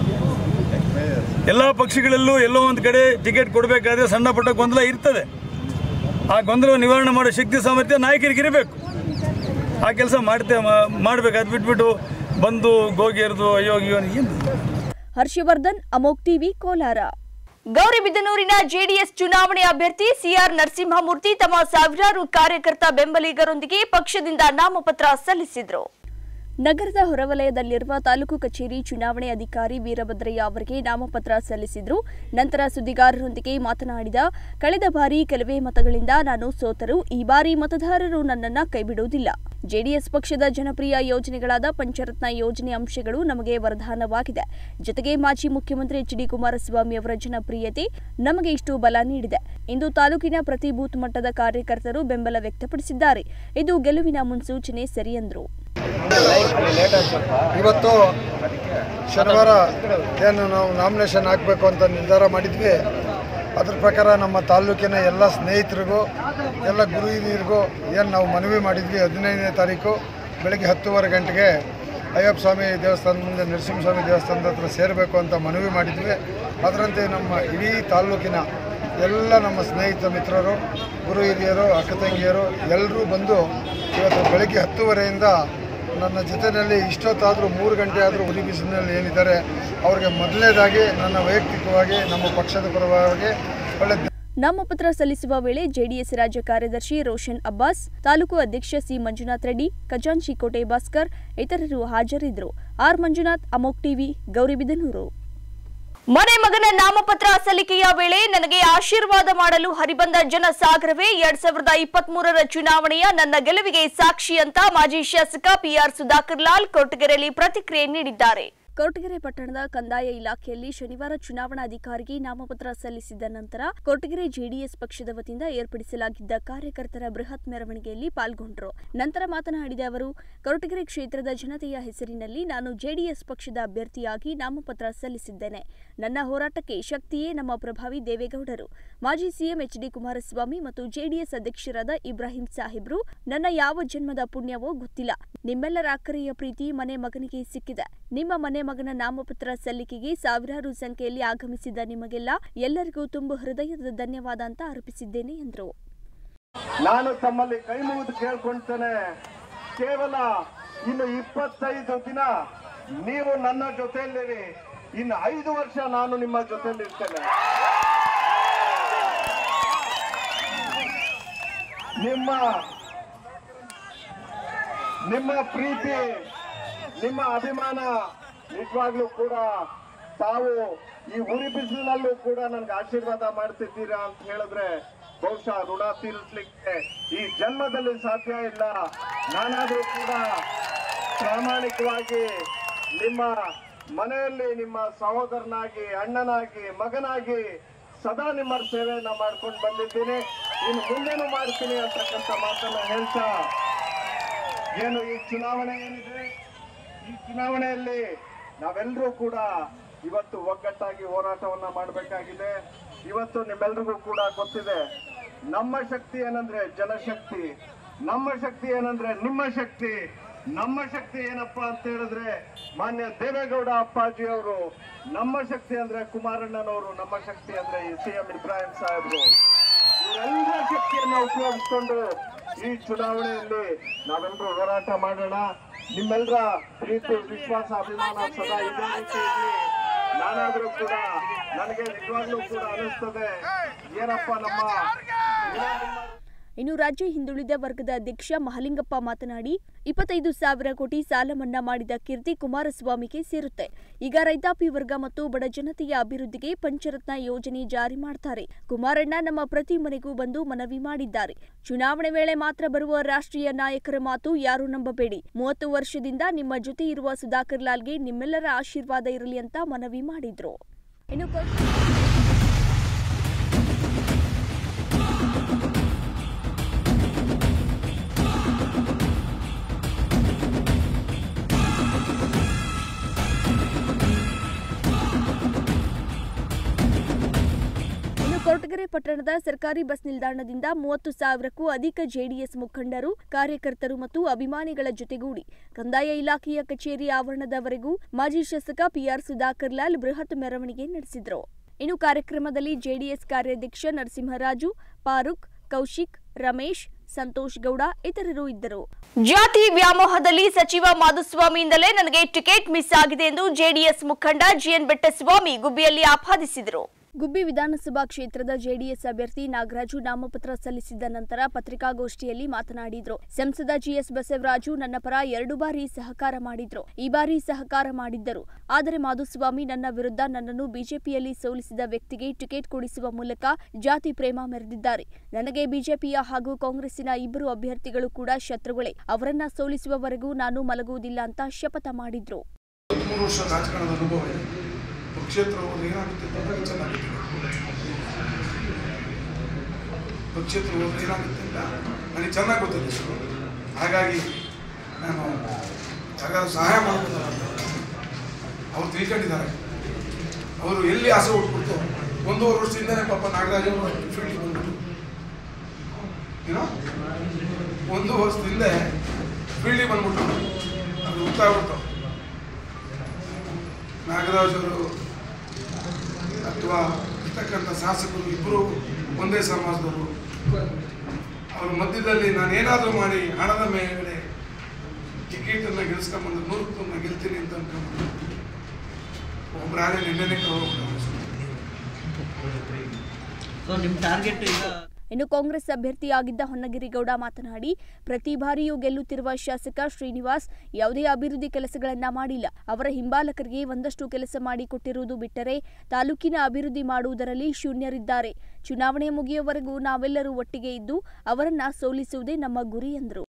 ಎಲ್ಲ ಪಕ್ಷಗಳಲ್ಲೂ ಎಲ್ಲೋ ಒಂದು ಕಡೆ ಟಿಕೆಟ್ ಕೊಡಬೇಕಾದ್ರೆ ಸಣ್ಣ ಪುಟ್ಟ ಗೊಂದಲ ಇರ್ತದೆ ಆ ಗೊಂದಲ ನಿವಾರಣೆ ಮಾಡೋ ಶಕ್ತಿ ಸಾಮರ್ಥ್ಯ ನಾಯಕರಿಗೆ ಇರಬೇಕು ಆ ಕೆಲಸ ಮಾಡ್ತೇ ಮಾಡಬೇಕು ಅದು ಬಿಟ್ಬಿಟ್ಟು ಬಂದು ಗೋಗಿ ಅಯ್ಯೋ ಅಯ್ಯೋ ಏನು ಹರ್ಷವರ್ಧನ್ ಅಮೋಕ್ ಟಿವಿ ಕೋಲಾರ ಗೌರಿಬಿದನೂರಿನ ಜೆಡಿಎಸ್ ಚುನಾವಣೆ ಅಭ್ಯರ್ಥಿ ಸಿಆರ್ ನರಸಿಂಹಮೂರ್ತಿ ತಮ್ಮ ಸಾವಿರಾರು ಕಾರ್ಯಕರ್ತ ಬೆಂಬಲಿಗರೊಂದಿಗೆ ಪಕ್ಷದಿಂದ ನಾಮಪತ್ರ ಸಲ್ಲಿಸಿದರು ನಗರದ ಹೊರವಲಯದಲ್ಲಿರುವ ತಾಲೂಕು ಕಚೇರಿ ಚುನಾವಣೆ ಅಧಿಕಾರಿ ವೀರಭದ್ರಯ್ಯ ಅವರಿಗೆ ನಾಮಪತ್ರ ಸಲ್ಲಿಸಿದ್ರು ನಂತರ ಸುದ್ದಿಗಾರರೊಂದಿಗೆ ಮಾತನಾಡಿದ ಕಳೆದ ಬಾರಿ ಕೆಲವೇ ಮತಗಳಿಂದ ನಾನು ಸೋತರು ಈ ಬಾರಿ ಮತದಾರರು ನನ್ನನ್ನ ಕೈಬಿಡುವುದಿಲ್ಲ ಜೆಡಿಎಸ್ ಪಕ್ಷದ ಜನಪ್ರಿಯ ಯೋಜನೆಗಳಾದ ಪಂಚರತ್ನ ಯೋಜನೆ ಅಂಶಗಳು ನಮಗೆ ವರದಾನವಾಗಿದೆ ಜೊತೆಗೆ ಮಾಜಿ ಮುಖ್ಯಮಂತ್ರಿ ಎಚ್ ಡಿ ಕುಮಾರಸ್ವಾಮಿ ಅವರ ಜನಪ್ರಿಯತೆ ನಮಗೆ ಇಷ್ಟು ಬಲ ನೀಡಿದೆ ಇಂದು ತಾಲೂಕಿನ ಪ್ರತಿ ಬೂತ್ ಮಟ್ಟದ ಕಾರ್ಯಕರ್ತರು ಬೆಂಬಲ ವ್ಯಕ್ತಪಡಿಸಿದ್ದಾರೆ ಇದು ಗೆಲುವಿನ ಮುನ್ಸೂಚನೆ ಸರಿ ಎಂದರು ಇವತ್ತು ಶನಿವಾರ ಏನು ನಾವು ನಾಮಿನೇಷನ್ ಹಾಕಬೇಕು ಅಂತ ನಿರ್ಧಾರ ಮಾಡಿದ್ವಿ ಅದ್ರ ಪ್ರಕಾರ ನಮ್ಮ ತಾಲೂಕಿನ ಎಲ್ಲ ಸ್ನೇಹಿತರಿಗೂ ಎಲ್ಲ ಗುರು ಹಿರಿಯರಿಗೂ ಏನು ನಾವು ಮನವಿ ಮಾಡಿದ್ವಿ ಹದಿನೈದನೇ ತಾರೀಕು ಬೆಳಗ್ಗೆ ಹತ್ತುವರೆ ಗಂಟೆಗೆ ಅಯ್ಯಪ್ಪ ಸ್ವಾಮಿ ದೇವಸ್ಥಾನ ಮುಂದೆ ನರಸಿಂಹಸ್ವಾಮಿ ದೇವಸ್ಥಾನದ ಹತ್ರ ಸೇರಬೇಕು ಅಂತ ಮನವಿ ಮಾಡಿದ್ವಿ ಅದರಂತೆ ನಮ್ಮ ಇಡೀ ತಾಲೂಕಿನ ಎಲ್ಲ ನಮ್ಮ ಸ್ನೇಹಿತ ಮಿತ್ರರು ಗುರು ಹಿರಿಯರು ಅಕ್ಕ ತಂಗಿಯರು ಎಲ್ಲರೂ ಬಂದು ಇವತ್ತು ಬೆಳಗ್ಗೆ ಹತ್ತುವರೆಯಿಂದ ನನ್ನ ಜೊತೆಯಲ್ಲಿ ಇಷ್ಟೊತ್ತಾದರೂ ಮೂರು ಗಂಟೆ ಆದರೂ ಉರಿ ಬಿಸಿಲಿನಲ್ಲಿ ಏನಿದ್ದಾರೆ ಅವರಿಗೆ ಮೊದಲನೇದಾಗಿ ನನ್ನ ವೈಯಕ್ತಿಕವಾಗಿ ನಮ್ಮ ಪಕ್ಷದ ಪರವಾಗಿ ಒಳ್ಳೆ ನಾಮಪತ್ರ ಸಲ್ಲಿಸುವ ವೇಳೆ ಜೆಡಿಎಸ್ ರಾಜ್ಯ ಕಾರ್ಯದರ್ಶಿ ರೋಷನ್ ಅಬ್ಬಾಸ್ ತಾಲೂಕು ಅಧ್ಯಕ್ಷ ಸಿ ಮಂಜುನಾಥ್ ರೆಡ್ಡಿ ಖಜಾಂಚಿ ಕೋಟೆ ಭಾಸ್ಕರ್ ಇತರರು ಹಾಜರಿದ್ದರು ಆರ್ ಮಂಜುನಾಥ್ ಅಮೋಕ್ ಟಿವಿ ಗೌರಿಬಿದನೂರು ಮನೆ ಮಗನ ನಾಮಪತ್ರ ಸಲ್ಲಿಕೆಯ ವೇಳೆ ನನಗೆ ಆಶೀರ್ವಾದ ಮಾಡಲು ಹರಿಬಂದ ಜನಸಾಗರವೇ ಎರಡ್ ಸಾವಿರದ ಇಪ್ಪತ್ತ್ ಮೂರರ ಚುನಾವಣೆಯ ನನ್ನ ಗೆಲುವಿಗೆ ಸಾಕ್ಷಿ ಅಂತ ಮಾಜಿ ಶಾಸಕ ಪಿಆರ್ ಸುಧಾಕರ್ ಲಾಲ್ ಕೊರಟಗೆರೆಯಲ್ಲಿ ಪ್ರತಿಕ್ರಿಯೆ ನೀಡಿದ್ದಾರೆ ಕೊರಟಗೆರೆ ಪಟ್ಟಣದ ಕಂದಾಯ ಇಲಾಖೆಯಲ್ಲಿ ಶನಿವಾರ ಚುನಾವಣಾಧಿಕಾರಿಗೆ ನಾಮಪತ್ರ ಸಲ್ಲಿಸಿದ ನಂತರ ಕೊರಟಗೆರೆ ಜೆಡಿಎಸ್ ಪಕ್ಷದ ವತಿಯಿಂದ ಏರ್ಪಡಿಸಲಾಗಿದ್ದ ಕಾರ್ಯಕರ್ತರ ಬೃಹತ್ ಮೆರವಣಿಗೆಯಲ್ಲಿ ಪಾಲ್ಗೊಂಡರು ನಂತರ ಮಾತನಾಡಿದ ಅವರು ಕೊರಟಗೆರೆ ಕ್ಷೇತ್ರದ ಜನತೆಯ ಹೆಸರಿನಲ್ಲಿ ನಾನು ಜೆಡಿಎಸ್ ಪಕ್ಷದ ಅಭ್ಯರ್ಥಿಯಾಗಿ ನಾಮಪತ್ರ ಸಲ್ಲಿಸಿದ್ದೇನೆ ನನ್ನ ಹೋರಾಟಕ್ಕೆ ಶಕ್ತಿಯೇ ನಮ್ಮ ಪ್ರಭಾವಿ ದೇವೇಗೌಡರು ಮಾಜಿ ಸಿಎಂ ಎಚ್ ಡಿ ಕುಮಾರಸ್ವಾಮಿ ಮತ್ತು ಜೆಡಿಎಸ್ ಅಧ್ಯಕ್ಷರಾದ ಇಬ್ರಾಹಿಂ ಸಾಹೇಬ್ರು ನನ್ನ ಯಾವ ಜನ್ಮದ ಪುಣ್ಯವೋ ಗೊತ್ತಿಲ್ಲ ನಿಮ್ಮೆಲ್ಲರ ಅಕ್ಕರೆಯ ಪ್ರೀತಿ ಮನೆ ಮಗನಿಗೆ ಸಿಕ್ಕಿದೆ ನಿಮ್ಮ ಮನೆ ಮಗನ ನಾಮಪತ್ರ ಸಲ್ಲಿಕೆಗೆ ಸಾವಿರಾರು ಸಂಖ್ಯೆಯಲ್ಲಿ ಆಗಮಿಸಿದ ನಿಮಗೆಲ್ಲ ಎಲ್ಲರಿಗೂ ತುಂಬು ಹೃದಯದ ಧನ್ಯವಾದ ಅಂತ ಅರ್ಪಿಸಿದ್ದೇನೆ ಎಂದರು ನಾನು ತಮ್ಮಲ್ಲಿ ಕೈ ಮುಗಿದು ಕೇಳ್ಕೊಳ್ತೇನೆ ಕೇವಲ ಇನ್ನು ಇಪ್ಪತ್ತೈದು ದಿನ ನೀವು ನನ್ನ ಜೊತೆಯಲ್ಲಿರಿ ಇನ್ನು ಐದು ವರ್ಷ ನಾನು ನಿಮ್ಮ ಜೊತೆಯಲ್ಲಿರ್ತೇನೆ ನಿಮ್ಮ ನಿಮ್ಮ ಪ್ರೀತಿ ನಿಮ್ಮ ಅಭಿಮಾನ ನಿಜವಾಗ್ಲೂ ಕೂಡ ತಾವು ಈ ಉರಿ ಬಿಸಿಲಿನಲ್ಲೂ ಕೂಡ ನನ್ಗೆ ಆಶೀರ್ವಾದ ಮಾಡ್ತಿದ್ದೀರಾ ಅಂತ ಹೇಳಿದ್ರೆ ಬಹುಶಃ ಋಣ ತೀರಿಸ್ಲಿಕ್ಕೆ ಈ ಜನ್ಮದಲ್ಲಿ ಸಾಧ್ಯ ಇಲ್ಲ ನಾನಾದ್ರೂ ಕೂಡ ಪ್ರಾಮಾಣಿಕವಾಗಿ ನಿಮ್ಮ ಮನೆಯಲ್ಲಿ ನಿಮ್ಮ ಸಹೋದರನಾಗಿ ಅಣ್ಣನಾಗಿ ಮಗನಾಗಿ ಸದಾ ನಿಮ್ಮ ಸೇವೆಯನ್ನ ಮಾಡ್ಕೊಂಡು ಬಂದಿದ್ದೀನಿ ಇನ್ನು ಮುಂದೇನು ಮಾಡ್ತೀನಿ ಅಂತಕ್ಕಂಥ ಮಾತನ್ನ ಹೇಳ್ತಾ ಏನು ಈ ಚುನಾವಣೆ ಏನಿದೆ ಈ ಚುನಾವಣೆಯಲ್ಲಿ ನಾವೆಲ್ಲರೂ ಕೂಡ ಇವತ್ತು ಒಗ್ಗಟ್ಟಾಗಿ ಹೋರಾಟವನ್ನ ಮಾಡಬೇಕಾಗಿದೆ ಇವತ್ತು ನಿಮ್ಮೆಲ್ರಿಗೂ ಕೂಡ ಗೊತ್ತಿದೆ ನಮ್ಮ ಶಕ್ತಿ ಏನಂದ್ರೆ ಜನಶಕ್ತಿ ನಮ್ಮ ಶಕ್ತಿ ಏನಂದ್ರೆ ನಿಮ್ಮ ಶಕ್ತಿ ನಮ್ಮ ಶಕ್ತಿ ಏನಪ್ಪಾ ಅಂತ ಹೇಳಿದ್ರೆ ಮಾನ್ಯ ದೇವೇಗೌಡ ಅಪ್ಪಾಜಿ ಅವರು ನಮ್ಮ ಶಕ್ತಿ ಅಂದ್ರೆ ಕುಮಾರಣ್ಣನವರು ನಮ್ಮ ಶಕ್ತಿ ಅಂದ್ರೆ ಸಿ ಎಂ ಇಬ್ರಾಹಿಂ ಸಾಹೇಬ್ರು ಇವರೆಲ್ಲರ ಶಕ್ತಿಯನ್ನ ಉಪಯೋಗಿಸ್ಕೊಂಡು ಈ ಚುನಾವಣೆಯಲ್ಲಿ ನಾವೆಲ್ಲರೂ ಹೋರಾಟ ಮಾಡೋಣ ನಿಮ್ಮೆಲ್ಲರ ಪ್ರೀತಿ ವಿಶ್ವಾಸ ಅಭಿಮಾನ ಸದಾ ಇದೇ ರೀತಿ ಇರ್ಲಿ. ನಾನಾದ್ರೂ ಕೂಡ ನನಗೆ ನಿಜವಾಗ್ಲೂ ಕೂಡ ಅನಿಸ್ತದೆ ಏನಪ್ಪ ನಮ್ಮ ಇನ್ನು ರಾಜ್ಯ ಹಿಂದುಳಿದ ವರ್ಗದ ಅಧ್ಯಕ್ಷ ಮಹಲಿಂಗಪ್ಪ ಮಾತನಾಡಿ ಇಪ್ಪತ್ತೈದು ಸಾವಿರ ಕೋಟಿ ಸಾಲ ಮನ್ನಾ ಮಾಡಿದ ಕೀರ್ತಿ ಕುಮಾರಸ್ವಾಮಿಗೆ ಸೇರುತ್ತೆ ಈಗ ರೈತಾಪಿ ವರ್ಗ ಮತ್ತು ಬಡ ಜನತೆಯ ಅಭಿವೃದ್ಧಿಗೆ ಪಂಚರತ್ನ ಯೋಜನೆ ಜಾರಿ ಮಾಡ್ತಾರೆ ಕುಮಾರಣ್ಣ ನಮ್ಮ ಪ್ರತಿ ಮನೆಗೂ ಬಂದು ಮನವಿ ಮಾಡಿದ್ದಾರೆ ಚುನಾವಣೆ ವೇಳೆ ಮಾತ್ರ ಬರುವ ರಾಷ್ಟ್ರೀಯ ನಾಯಕರ ಮಾತು ಯಾರು ನಂಬಬೇಡಿ ಮೂವತ್ತು ವರ್ಷದಿಂದ ನಿಮ್ಮ ಜೊತೆ ಇರುವ ಸುಧಾಕರ್ ಲಾಲ್ಗೆ ನಿಮ್ಮೆಲ್ಲರ ಆಶೀರ್ವಾದ ಇರಲಿ ಅಂತ ಮನವಿ ಮಾಡಿದ್ರು ಇನ್ನು ಕೊ- ಇನ್ನು ಕೊರಟಗೆರೆ ಪಟ್ಟಣದ ಸರ್ಕಾರಿ ಬಸ್ ನಿಲ್ದಾಣದಿಂದ ಮೂವತ್ತು ಸಾವಿರಕ್ಕೂ ಅಧಿಕ ಜೆಡಿಎಸ್ ಮುಖಂಡರು ಕಾರ್ಯಕರ್ತರು ಮತ್ತು ಅಭಿಮಾನಿಗಳ ಜೊತೆಗೂಡಿ ಕಂದಾಯ ಇಲಾಖೆಯ ಕಚೇರಿ ಆವರಣದವರೆಗೂ ಮಾಜಿ ಶಾಸಕ ಪಿಆರ್ ಸುಧಾಕರ್ ಲಾಲ್ ಬೃಹತ್ ಮೆರವಣಿಗೆ ನಡೆಸಿದರು ಇನ್ನು ಕಾರ್ಯಕ್ರಮದಲ್ಲಿ ಜೆಡಿಎಸ್ ಕಾರ್ಯಾಧ್ಯಕ್ಷ ನರಸಿಂಹರಾಜು ಫಾರೂಕ್ ಕೌಶಿಕ್ ರಮೇಶ್ ಸಂತೋಷ್ ಗೌಡ ಇತರರು ಇದ್ದರು ಜಾತಿ ವ್ಯಾಮೋಹದಲ್ಲಿ ಸಚಿವ ಮಾಧುಸ್ವಾಮಿಯಿಂದಲೇ ನನಗೆ ಟಿಕೆಟ್ ಮಿಸ್ ಆಗಿದೆ ಎಂದು ಜೆಡಿಎಸ್ ಮುಖಂಡ ಜಿಎನ್ ಬೆಟ್ಟಸ್ವಾಮಿ ಗುಬ್ಬಿಯಲ್ಲಿ ಆಪಾದಿಸಿದರು ಗುಬ್ಬಿ ವಿಧಾನಸಭಾ ಕ್ಷೇತ್ರದ ಜೆಡಿಎಸ್ ಅಭ್ಯರ್ಥಿ ನಾಗರಾಜು ನಾಮಪತ್ರ ಸಲ್ಲಿಸಿದ ನಂತರ ಪತ್ರಿಕಾಗೋಷ್ಠಿಯಲ್ಲಿ ಮಾತನಾಡಿದ್ರು ಸಂಸದ ಜಿಎಸ್ ಬಸವರಾಜು ನನ್ನ ಪರ ಎರಡು ಬಾರಿ ಸಹಕಾರ ಮಾಡಿದ್ರು ಈ ಬಾರಿ ಸಹಕಾರ ಮಾಡಿದ್ದರು ಆದರೆ ಮಾಧುಸ್ವಾಮಿ ನನ್ನ ವಿರುದ್ಧ ನನ್ನನ್ನು ಬಿಜೆಪಿಯಲ್ಲಿ ಸೋಲಿಸಿದ ವ್ಯಕ್ತಿಗೆ ಟಿಕೆಟ್ ಕೊಡಿಸುವ ಮೂಲಕ ಜಾತಿ ಪ್ರೇಮ ಮೆರೆದಿದ್ದಾರೆ ನನಗೆ ಬಿಜೆಪಿಯ ಹಾಗೂ ಕಾಂಗ್ರೆಸ್ಸಿನ ಇಬ್ಬರು ಅಭ್ಯರ್ಥಿಗಳು ಕೂಡ ಶತ್ರುಗಳೇ ಅವರನ್ನ ಸೋಲಿಸುವವರೆಗೂ ನಾನು ಮಲಗುವುದಿಲ್ಲ ಅಂತ ಶಪಥ ಮಾಡಿದ್ರು ಮೂರು ವರ್ಷ ರಾಜಕಾರಣದ ಅನುಭವ ಇದೆ ಪಕ್ಷೇತರ ಹೋದ್ರೆ ಏನಾಗುತ್ತೆ ಅಂತ ನನಗೆ ಚೆನ್ನಾಗಿದೆ ಪಕ್ಷೇತರ ಹೋದ್ರೆ ಏನಾಗುತ್ತೆ ಅಂತ ನನಗೆ ಚೆನ್ನಾಗಿ ಗೊತ್ತಿದೆ ಸರ್ ಹಾಗಾಗಿ ನಾನು ಯಾರಿಗಾದ್ರೂ ಸಹಾಯ ಮಾಡ್ಬೋದಲ್ಲ ಅಂತ ಅವ್ರು ತಿಳ್ಕೊಂಡಿದ್ದಾರೆ ಅವರು ಎಲ್ಲಿ ಆಸೆ ಹುಟ್ಬಿಡ್ತು ಒಂದೂವರೆ ವರ್ಷದಿಂದನೇ ಪಾಪ ನಾಗರಾಜ್ ಅವರು ಫೀಲ್ಡ್ ಬಂದ್ಬಿಟ್ಟು ಏನೋ ಒಂದು ವರ್ಷದಿಂದ ಫೀಲ್ಡಿಗೆ ಬಂದ್ಬಿಟ್ಟು ಅದು ಗೊತ್ತಾಗ್ಬಿಡ್ತು ನಾಗರಾಜ್ ಅವರು ಅಥವಾ ಇರ್ತಕ್ಕಂಥ ಶಾಸಕರು ಇಬ್ಬರು ಒಂದೇ ಸಮಾಜದವರು ಅವ್ರ ಮಧ್ಯದಲ್ಲಿ ನಾನು ಏನಾದರೂ ಮಾಡಿ ಹಣದ ಮೇಲ್ಗಡೆ ಟಿಕೆಟನ್ನು ಗೆಲ್ಸ್ಕೊಂಬಂದು ನೂರಕ್ಕೂ ನಾನು ಗೆಲ್ತೀನಿ ಅಂತ ಅನ್ಕೊಂಡ್ಬಂದು ಒಬ್ಬರಾಗಲೇ ನಿನ್ನೆನೇ ಕಳ್ಕೊಂಡ್ಬಿಟ್ಟವ್ರು. ಸೊ ನಿಮ್ಮ ಟಾರ್ಗೆಟ್ ಈಗ ಇನ್ನು ಕಾಂಗ್ರೆಸ್ ಅಭ್ಯರ್ಥಿಯಾಗಿದ್ದ ಹೊನ್ನಗಿರಿಗೌಡ ಮಾತನಾಡಿ ಪ್ರತಿ ಬಾರಿಯೂ ಗೆಲ್ಲುತ್ತಿರುವ ಶಾಸಕ ಶ್ರೀನಿವಾಸ್ ಯಾವುದೇ ಅಭಿವೃದ್ಧಿ ಕೆಲಸಗಳನ್ನ ಮಾಡಿಲ್ಲ ಅವರ ಹಿಂಬಾಲಕರಿಗೆ ಒಂದಷ್ಟು ಕೆಲಸ ಮಾಡಿಕೊಟ್ಟಿರುವುದು ಬಿಟ್ಟರೆ ತಾಲೂಕಿನ ಅಭಿವೃದ್ಧಿ ಮಾಡುವುದರಲ್ಲಿ ಶೂನ್ಯರಿದ್ದಾರೆ ಚುನಾವಣೆ ಮುಗಿಯುವವರೆಗೂ ನಾವೆಲ್ಲರೂ ಒಟ್ಟಿಗೆ ಇದ್ದು ಅವರನ್ನ ಸೋಲಿಸುವುದೇ ನಮ್ಮ ಗುರಿ ಎಂದರು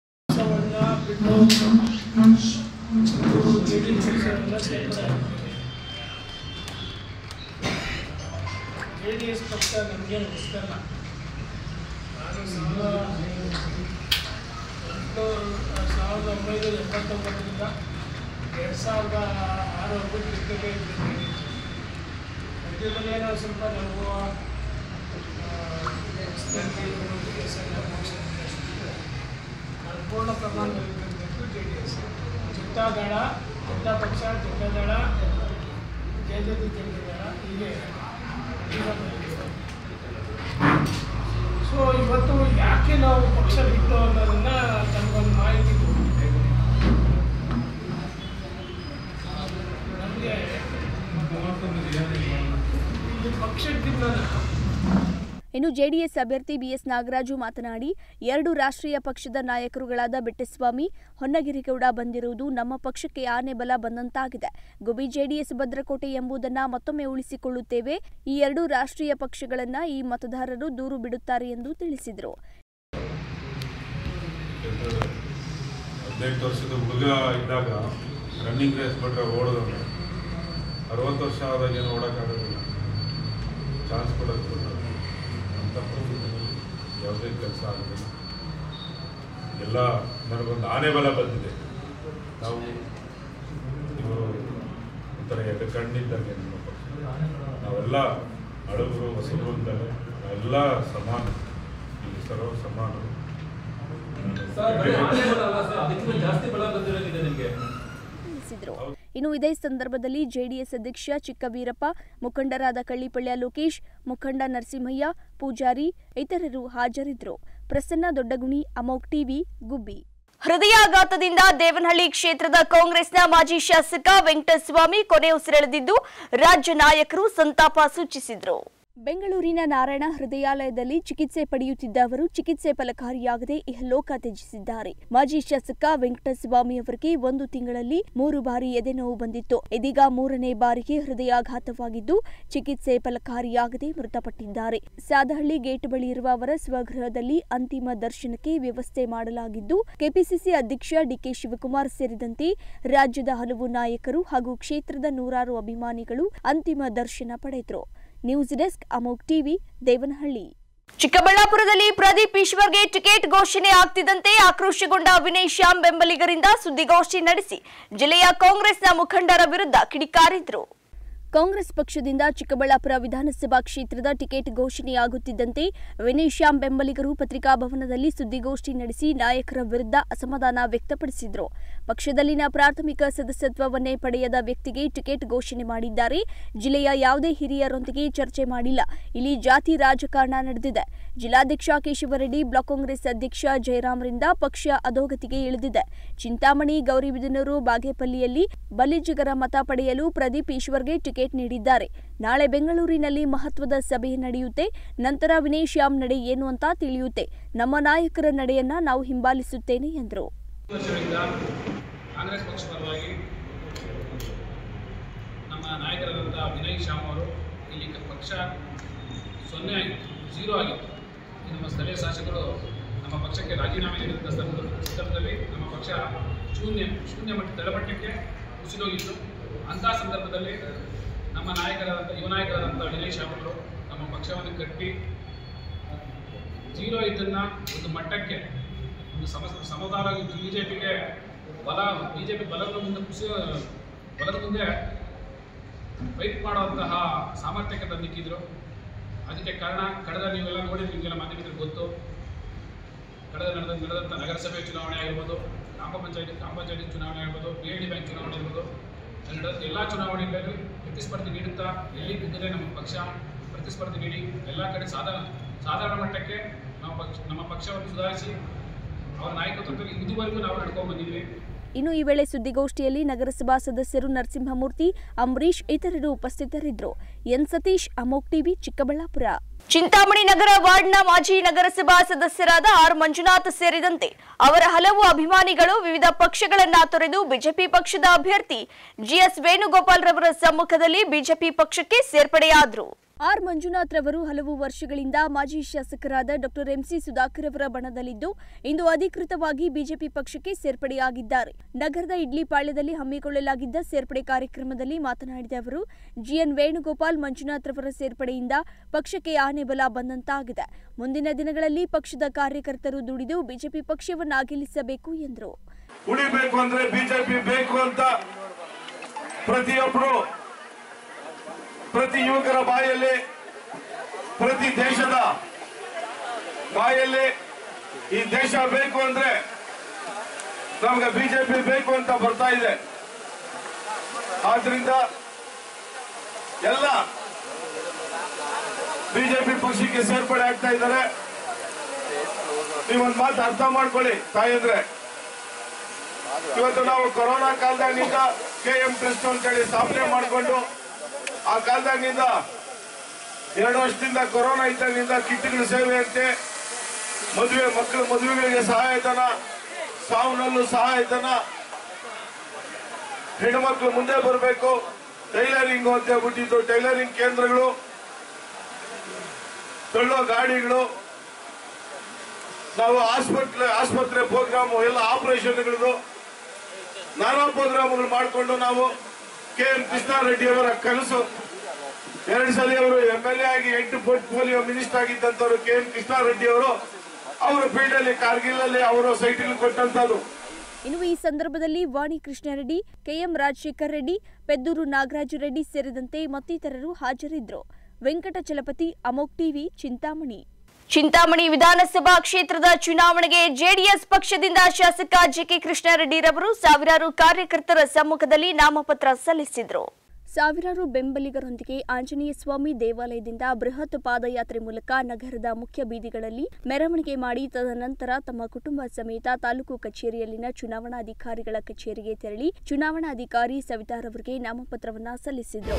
ಜೆ ಡಿ ಎಸ್ ಪಕ್ಷ ನಮಗೇನು ಹೊಸದಲ್ಲ ನಾನು ಸಾವಿರದ ಎಂಟುನೂರು ಸಾವಿರದ ಒಂಬೈನೂರ ಎಪ್ಪತ್ತೊಂಬತ್ತರಿಂದ ಎರಡು ಸಾವಿರದ ಆರವರೆಗೂ ಕ್ರಿಕೆಟೇ ಇದ್ದಿದ್ದೀನಿ ಮಧ್ಯದಲ್ಲಿ ಏನೋ ಸ್ವಲ್ಪ ನಾವು ನಾನು ಪೂರ್ಣ ಪ್ರಮಾಣದಲ್ಲಿ ಬಂದಿದ್ದು ಜೆ ಡಿ ಎಸ್ ಚಿತ್ತಾದಳ ಜನತಾ ಪಕ್ಷ ಜನತಾದಳ ಜಯಜತಿ ಜನತಾದಳ ಹೀಗೆ ಸೊ ಇವತ್ತು ಯಾಕೆ ನಾವು ಪಕ್ಷ ಬಿಟ್ಟು ಅನ್ನೋದನ್ನ ತಮಗೊಂದು ಮಾಹಿತಿ ಕೊಟ್ಟಿದ್ದೇವೆ ನಮಗೆ ಇಲ್ಲಿ ಪಕ್ಷಕ್ಕಿಂತ ಇನ್ನು ಜೆಡಿಎಸ್ ಅಭ್ಯರ್ಥಿ ಬಿಎಸ್ ನಾಗರಾಜು ಮಾತನಾಡಿ ಎರಡು ರಾಷ್ಟ್ರೀಯ ಪಕ್ಷದ ನಾಯಕರುಗಳಾದ ಬೆಟ್ಟಸ್ವಾಮಿ ಹೊನ್ನಗಿರಿಗೌಡ ಬಂದಿರುವುದು ನಮ್ಮ ಪಕ್ಷಕ್ಕೆ ಆನೆ ಬಲ ಬಂದಂತಾಗಿದೆ ಗುಬಿ ಜೆಡಿಎಸ್ ಭದ್ರಕೋಟೆ ಎಂಬುದನ್ನ ಮತ್ತೊಮ್ಮೆ ಉಳಿಸಿಕೊಳ್ಳುತ್ತೇವೆ ಈ ಎರಡು ರಾಷ್ಟ್ರೀಯ ಪಕ್ಷಗಳನ್ನ ಈ ಮತದಾರರು ದೂರು ಬಿಡುತ್ತಾರೆ ಎಂದು ತಿಳಿಸಿದರು ಹದಿನೆಂಟು ವರ್ಷದ ಹುಡುಗ ಇದ್ದಾಗ ರನ್ನಿಂಗ್ ರೇಸ್ ಬಿಟ್ರೆ ಓಡೋದವನು ಅರವತ್ತು ವರ್ಷ ಆದಾಗ ಏನು ಓಡೋಕ್ಕಾಗೋದಿಲ್ಲ ಚಾನ್ಸ್ ಕೊಡೋದು ಕೊಟ್ಟರು ಅಂಥ ಪರಿಸ್ಥಿತಿಯಲ್ಲಿ ಯಾವುದೇ ಕೆಲಸ ಆಗೋದಿಲ್ಲ ಎಲ್ಲ ನನಗೊಂದು ಆನೆ ಬಲ ಬಂದಿದೆ ನಾವು ಇವರು ಒಂಥರ ಎದೆ ಕಣ್ಣಿದ್ದಂಗೆ ನಮ್ಮ ಪಕ್ಷ ನಾವೆಲ್ಲ ಹಳಬರು ಹೊಸಬರು ಅಂತಾರೆ ನಾವೆಲ್ಲ ಸಮಾನ ಇಲ್ಲಿ ಸರ್ವ ಸಮಾನರು ತಿಳಿಸಿದರು ಇನ್ನು ಇದೇ ಸಂದರ್ಭದಲ್ಲಿ ಜೆಡಿಎಸ್ ಅಧ್ಯಕ್ಷ ಚಿಕ್ಕವೀರಪ್ಪ ಮುಖಂಡರಾದ ಕಳ್ಳಿಪಳ್ಯ ಲೋಕೇಶ್ ಮುಖಂಡ ನರಸಿಂಹಯ್ಯ ಪೂಜಾರಿ ಇತರರು ಹಾಜರಿದ್ದರು ಪ್ರಸನ್ನ ದೊಡ್ಡಗುಣಿ ಅಮೋಕ್ ಟಿವಿ ಗುಬ್ಬಿ ಹೃದಯಾಘಾತದಿಂದ ದೇವನಹಳ್ಳಿ ಕ್ಷೇತ್ರದ ಕಾಂಗ್ರೆಸ್ನ ಮಾಜಿ ಶಾಸಕ ವೆಂಕಟಸ್ವಾಮಿ ಕೊನೆ ಉಸಿರೆಳೆದಿದ್ದು ರಾಜ್ಯ ನಾಯಕರು ಸಂತಾಪ ಸೂಚಿಸಿದರು ಬೆಂಗಳೂರಿನ ನಾರಾಯಣ ಹೃದಯಾಲಯದಲ್ಲಿ ಚಿಕಿತ್ಸೆ ಪಡೆಯುತ್ತಿದ್ದ ಅವರು ಚಿಕಿತ್ಸೆ ಫಲಕಾರಿಯಾಗದೆ ಇಹಲೋಕ ತ್ಯಜಿಸಿದ್ದಾರೆ ಮಾಜಿ ಶಾಸಕ ವೆಂಕಟಸ್ವಾಮಿ ಅವರಿಗೆ ಒಂದು ತಿಂಗಳಲ್ಲಿ ಮೂರು ಬಾರಿ ಎದೆನೋವು ಬಂದಿತ್ತು ಇದೀಗ ಮೂರನೇ ಬಾರಿಗೆ ಹೃದಯಾಘಾತವಾಗಿದ್ದು ಚಿಕಿತ್ಸೆ ಫಲಕಾರಿಯಾಗದೆ ಮೃತಪಟ್ಟಿದ್ದಾರೆ ಸಾದಹಳ್ಳಿ ಗೇಟ್ ಬಳಿ ಇರುವ ಅವರ ಸ್ವಗೃಹದಲ್ಲಿ ಅಂತಿಮ ದರ್ಶನಕ್ಕೆ ವ್ಯವಸ್ಥೆ ಮಾಡಲಾಗಿದ್ದು ಕೆಪಿಸಿಸಿ ಅಧ್ಯಕ್ಷ ಡಿಕೆ ಶಿವಕುಮಾರ್ ಸೇರಿದಂತೆ ರಾಜ್ಯದ ಹಲವು ನಾಯಕರು ಹಾಗೂ ಕ್ಷೇತ್ರದ ನೂರಾರು ಅಭಿಮಾನಿಗಳು ಅಂತಿಮ ದರ್ಶನ ಪಡೆದರು news desk amok TV Devanahalli ಚಿಕ್ಕಬಳ್ಳಾಪುರದಲ್ಲಿ ಪ್ರದೀಪ್ ಈಶ್ವರ್ಗೆ ಟಿಕೆಟ್ ಘೋಷಣೆ ಆಗ್ತಿದ್ದಂತೆ ಆಕ್ರೋಶಗೊಂಡ ವಿನಯ್ ಶ್ಯಾಮ್ ಬೆಂಬಲಿಗರಿಂದ ಸುದ್ದಿಗೋಷ್ಠಿ ನಡೆಸಿ ಜಿಲ್ಲೆಯ ಕಾಂಗ್ರೆಸ್ನ ಮುಖಂಡರ ವಿರುದ್ಧ ಕಿಡಿಕಾರಿದ್ರು ಕಾಂಗ್ರೆಸ್ ಪಕ್ಷದಿಂದ ಚಿಕ್ಕಬಳ್ಳಾಪುರ ವಿಧಾನಸಭಾ ಕ್ಷೇತ್ರದ ಟಿಕೆಟ್ ಘೋಷಣೆಯಾಗುತ್ತಿದ್ದಂತೆ ವಿನಯ್ ಶ್ಯಾಮ್ ಬೆಂಬಲಿಗರು ಪತ್ರಿಕಾಭವನದಲ್ಲಿ ಸುದ್ದಿಗೋಷ್ಠಿ ನಡೆಸಿ ನಾಯಕರ ವಿರುದ್ಧ ಅಸಮಾಧಾನ ವ್ಯಕ್ತಪಡಿಸಿದರು ಪಕ್ಷದಲ್ಲಿನ ಪ್ರಾಥಮಿಕ ಸದಸ್ಯತ್ವವನ್ನೇ ಪಡೆಯದ ವ್ಯಕ್ತಿಗೆ ಟಿಕೆಟ್ ಘೋಷಣೆ ಮಾಡಿದ್ದಾರೆ ಜಿಲ್ಲೆಯ ಯಾವುದೇ ಹಿರಿಯರೊಂದಿಗೆ ಚರ್ಚೆ ಮಾಡಿಲ್ಲ ಇಲ್ಲಿ ಜಾತಿ ರಾಜಕಾರಣ ನಡೆದಿದೆ ಜಿಲ್ಲಾಧ್ಯಕ್ಷ ಕೇಶವರೆಡ್ಡಿ ಬ್ಲಾಕ್ ಕಾಂಗ್ರೆಸ್ ಅಧ್ಯಕ್ಷ ಜಯರಾಮ್ರಿಂದ ಪಕ್ಷ ಅಧೋಗತಿಗೆ ಇಳಿದಿದೆ ಚಿಂತಾಮಣಿ ಗೌರಿಬಿದನೂರು ಬಾಗೇಪಲ್ಲಿಯಲ್ಲಿ ಬಲಿಜಿಗರ ಮತ ಪಡೆಯಲು ಪ್ರದೀಪ್ ಈಶ್ವರ್ಗೆ ಟಿಕೆಟ್ ನೀಡಿದ್ದಾರೆ ನಾಳೆ ಬೆಂಗಳೂರಿನಲ್ಲಿ ಮಹತ್ವದ ಸಭೆ ನಡೆಯುತ್ತೆ ನಂತರ ವಿನಯ್ ಶ್ಯಾಮ್ ನಡೆ ಏನು ಅಂತ ತಿಳಿಯುತ್ತೆ ನಮ್ಮ ನಾಯಕರ ನಡೆಯನ್ನ ನಾವು ಹಿಂಬಾಲಿಸುತ್ತೇನೆ ಎಂದರು ವರ್ಷಗಳಿಂದ ಕಾಂಗ್ರೆಸ್ ಪಕ್ಷ ಪರವಾಗಿ ನಮ್ಮ ನಾಯಕರಾದಂಥ ವಿನಯ್ ಶ್ಯಾಮ್ ಅವರು ಇಲ್ಲಿ ಕ- ಪಕ್ಷ ಸೊನ್ನೆ ಆಗಿತ್ತು ಝೀರೋ ಆಗಿತ್ತು ಈ ನಮ್ಮ ಸ್ಥಳೀಯ ಶಾಸಕರು ನಮ್ಮ ಪಕ್ಷಕ್ಕೆ ರಾಜೀನಾಮೆ ನೀಡಿದ ಸಂದರ್ಭ- ಸಂದರ್ಭದಲ್ಲಿ ನಮ್ಮ ಪಕ್ಷ ಶೂನ್ಯ ಶೂನ್ಯ ಮಟ್ಟ ತಳಮಟ್ಟಕ್ಕೆ ಕುಸಿದೋಗಿತ್ತು ಅಂಥ ಸಂದರ್ಭದಲ್ಲಿ ನಮ್ಮ ನಾಯಕರಾದಂಥ ಯುವ ನಾಯಕರಾದಂಥ ವಿನಯ್ ಶ್ಯಾಮ್ ಅವರು ನಮ್ಮ ಪಕ್ಷವನ್ನು ಕಟ್ಟಿ ಝೀರೋ ಇದನ್ನು ಒಂದು ಮಟ್ಟಕ್ಕೆ ಒಂದು ಸಮ ಸಮತಾಲ ಬಿ ಜೆ ಪಿಗೆ ಬಲ ಬಿ ಜೆ ಪಿ ಬಲದ ಮುಂದೆ ಕುಸಿ ಬಲದ ಮುಂದೆ ಫೈಟ್ ಮಾಡುವಂತಹ ಸಾಮರ್ಥ್ಯಕ್ಕೆ ತಂದಿಕ್ಕಿದ್ರು ಅದಕ್ಕೆ ಕಾರಣ ಕಳೆದ ನೀವೆಲ್ಲ ನೋಡಿ ನಿಮಗೆಲ್ಲ ಮಾಧ್ಯಮದಲ್ಲಿ ಗೊತ್ತು ಕಳೆದ ನಡೆದ ನಡೆದಂಥ ನಗರಸಭೆ ಚುನಾವಣೆ ಆಗಿರ್ಬೋದು ಗ್ರಾಮ ಪಂಚಾಯತಿ ಗ್ರಾಮ ಪಂಚಾಯತಿ ಚುನಾವಣೆ ಆಗಿರ್ಬೋದು ಪಿ ಡಿ ಬ್ಯಾಂಕ್ ಚುನಾವಣೆ ಇರ್ಬೋದು ನಡೆದ ಎಲ್ಲ ಚುನಾವಣೆಗಳಲ್ಲಿ ಪ್ರತಿಸ್ಪರ್ಧೆ ನೀಡುತ್ತಾ ಎಲ್ಲಿ ಕುಗ್ಗದೆ ನಮ್ಮ ಪಕ್ಷ ಪ್ರತಿಸ್ಪರ್ಧೆ ನೀಡಿ ಎಲ್ಲ ಕಡೆ ಸಾಧಾರಣ ಸಾಧಾರಣ ಮಟ್ಟಕ್ಕೆ ನಾವು ಪಕ್ಷ ನಮ್ಮ ಪಕ್ಷವನ್ನು ಸುಧಾರಿಸಿ ಅವರ ನಾಯಕತ್ವದಲ್ಲಿ ಇದುವರೆಗೂ ನಾವು ನಡ್ಕೊಂಡು ಬಂದಿದ್ದೀವಿ ಇನ್ನು ಈ ವೇಳೆ ಸುದ್ದಿಗೋಷ್ಠಿಯಲ್ಲಿ ನಗರಸಭಾ ಸದಸ್ಯರು ನರಸಿಂಹಮೂರ್ತಿ ಅಂಬರೀಶ್ ಇತರರು ಉಪಸ್ಥಿತರಿದ್ದರು ಎನ್ ಸತೀಶ್ ಅಮೋಕ್ ಟಿವಿ ಚಿಕ್ಕಬಳ್ಳಾಪುರ ಚಿಂತಾಮಣಿ ನಗರ ವಾರ್ಡ್ನ ಮಾಜಿ ನಗರಸಭಾ ಸದಸ್ಯರಾದ ಆರ್ ಮಂಜುನಾಥ್ ಸೇರಿದಂತೆ ಅವರ ಹಲವು ಅಭಿಮಾನಿಗಳು ವಿವಿಧ ಪಕ್ಷಗಳನ್ನ ತೊರೆದು ಬಿಜೆಪಿ ಪಕ್ಷದ ಅಭ್ಯರ್ಥಿ ಜಿಎಸ್ ವೇಣುಗೋಪಾಲ್ ರವರ ಸಮ್ಮುಖದಲ್ಲಿ ಬಿಜೆಪಿ ಪಕ್ಷಕ್ಕೆ ಸೇರ್ಪಡೆಯಾದರು ಆರ್ ಮಂಜುನಾಥ್ ರವರು ಹಲವು ವರ್ಷಗಳಿಂದ ಮಾಜಿ ಶಾಸಕರಾದ ಡಾಕ್ಟರ್ ಎಂಸಿ ಸುಧಾಕರ್ ಅವರ ಬಣದಲ್ಲಿದ್ದು ಇಂದು ಅಧಿಕೃತವಾಗಿ ಬಿಜೆಪಿ ಪಕ್ಷಕ್ಕೆ ಸೇರ್ಪಡೆಯಾಗಿದ್ದಾರೆ ನಗರದ ಇಡ್ಲಿಪಾಳ್ಯದಲ್ಲಿ ಹಮ್ಮಿಕೊಳ್ಳಲಾಗಿದ್ದ ಸೇರ್ಪಡೆ ಕಾರ್ಯಕ್ರಮದಲ್ಲಿ ಮಾತನಾಡಿದ ಅವರು ಜಿಎನ್ ವೇಣುಗೋಪಾಲ್ ಮಂಜುನಾಥ್ ರವರ ಸೇರ್ಪಡೆಯಿಂದ ಪಕ್ಷಕ್ಕೆ ಆನೆ ಬಲ ಬಂದಂತಾಗಿದೆ ಮುಂದಿನ ದಿನಗಳಲ್ಲಿ ಪಕ್ಷದ ಕಾರ್ಯಕರ್ತರು ದುಡಿದು ಬಿಜೆಪಿ ಪಕ್ಷವನ್ನ ಗೆಲ್ಲಿಸಬೇಕು ಎಂದರು ಉಳಿಬೇಕು ಅಂದ್ರೆ ಬಿಜೆಪಿ ಬೇಕು ಅಂತ ಪ್ರತಿಯೊಬ್ಬರು ಪ್ರತಿ ಯುವಕರ ಬಾಯಲ್ಲಿ ಪ್ರತಿ ದೇಶದ ಬಾಯಲ್ಲಿ ಈ ದೇಶ ಬೇಕು ಅಂದ್ರೆ ನಮ್ಗೆ ಬಿಜೆಪಿ ಬೇಕು ಅಂತ ಬರ್ತಾ ಇದೆ ಆದ್ರಿಂದ ಎಲ್ಲ ಬಿಜೆಪಿ ಪಕ್ಷಕ್ಕೆ ಸೇರ್ಪಡೆ ಆಗ್ತಾ ಇದ್ದಾರೆ ನೀವೊಂದು ಮಾತು ಅರ್ಥ ಮಾಡ್ಕೊಳ್ಳಿ ತಾಯಂದ್ರೆ ಇವತ್ತು ನಾವು ಕೊರೋನಾ ಕಾಲದಾಗಿನಿಂದ ಕೆ ಎಂ ಟ್ರಸ್ಟ್ ಅಂತೇಳಿ ಸ್ಥಾಪನೆ ಮಾಡಿಕೊಂಡು ಆ ಕಾಲದಾಗಿನಿಂದ ಎರಡು ವರ್ಷದಿಂದ ಕೊರೋನಾ ಇದ್ದಾಗಿನಿಂದ ಕಿಟ್ಗಳ ಸೇವೆ ಅಂತೆ ಮದುವೆ ಮಕ್ಕಳ ಮದುವೆಗಳಿಗೆ ಸಹಾಯಧನ ಸಾವನಲ್ಲೂ ಸಹಾಯಧನ ಹೆಣ್ಮಕ್ಳು ಮುಂದೆ ಬರಬೇಕು ಟೈಲರಿಂಗ್ ಅಂತ ಹೇಳ್ಬಿಟ್ಟಿದ್ದು ಟೈಲರಿಂಗ್ ಕೇಂದ್ರಗಳು ತಳ್ಳೋ ಗಾಡಿಗಳು ನಾವು ಆಸ್ಪತ್ರೆ ಆಸ್ಪತ್ರೆ ಪ್ರೋಗ್ರಾಮ್ ಎಲ್ಲ ಆಪರೇಷನ್ಗಳದು ನಾನಾ ಪ್ರೋಗ್ರಾಮ್ಗಳು ಮಾಡಿಕೊಂಡು ನಾವು ಕೆ ಎಂ ಕೃಷ್ಣಾರೆಡ್ಡಿ ಅವರ ಕನಸು ಎರಡು ಸಲ ಅವರು ಎಂ ಎಲ್ ಎ ಆಗಿ ಎಂಟು ಪೋರ್ಟ್ಫೋಲಿಯೋ ಮಿನಿಸ್ಟರ್ ಆಗಿದ್ದಂಥವ್ರು ಕೆ ಎಂ ಕೃಷ್ಣಾರೆಡ್ಡಿ ಅವರು ಅವರ ಫೀಲ್ಡ್ ಅಲ್ಲಿ ಕಾರ್ಗಿಲ್ ಅಲ್ಲಿ ಅವರು ಸೈಟಿಗೆ ಕೊಟ್ಟಂತದ್ದು ಇನ್ನು ಈ ಸಂದರ್ಭದಲ್ಲಿ ವಾಣಿ ಕೃಷ್ಣಾರೆಡ್ಡಿ ಕೆಎಂ ರಾಜಶೇಖರ್ ರೆಡ್ಡಿ ಪೆದ್ದೂರು ನಾಗರಾಜು ರೆಡ್ಡಿ ಸೇರಿದಂತೆ ಮತ್ತಿತರರು ಹಾಜರಿದ್ದರು ವೆಂಕಟಚಲಪತಿ ಅಮೋಕ್ ಟಿವಿ ಚಿಂತಾಮಣಿ ಚಿಂತಾಮಣಿ ವಿಧಾನಸಭಾ ಕ್ಷೇತ್ರದ ಚುನಾವಣೆಗೆ ಜೆಡಿಎಸ್ ಪಕ್ಷದಿಂದ ಶಾಸಕ ಜಿಕೆ ಕೃಷ್ಣಾರೆಡ್ಡಿರವರು ಸಾವಿರಾರು ಕಾರ್ಯಕರ್ತರ ಸಮ್ಮುಖದಲ್ಲಿ ನಾಮಪತ್ರ ಸಲ್ಲಿಸಿದರು ಸಾವಿರಾರು ಬೆಂಬಲಿಗರೊಂದಿಗೆ ಆಂಜನೇಯ ಸ್ವಾಮಿ ದೇವಾಲಯದಿಂದ ಬೃಹತ್ ಪಾದಯಾತ್ರೆ ಮೂಲಕ ನಗರದ ಮುಖ್ಯ ಬೀದಿಗಳಲ್ಲಿ ಮೆರವಣಿಗೆ ಮಾಡಿ ತದನಂತರ ತಮ್ಮ ಕುಟುಂಬ ಸಮೇತ ತಾಲೂಕು ಕಚೇರಿಯಲ್ಲಿನ ಚುನಾವಣಾಧಿಕಾರಿಗಳ ಕಚೇರಿಗೆ ತೆರಳಿ ಚುನಾವಣಾಧಿಕಾರಿ ಸವಿತಾರವರಿಗೆ ನಾಮಪತ್ರವನ್ನ ಸಲ್ಲಿಸಿದರು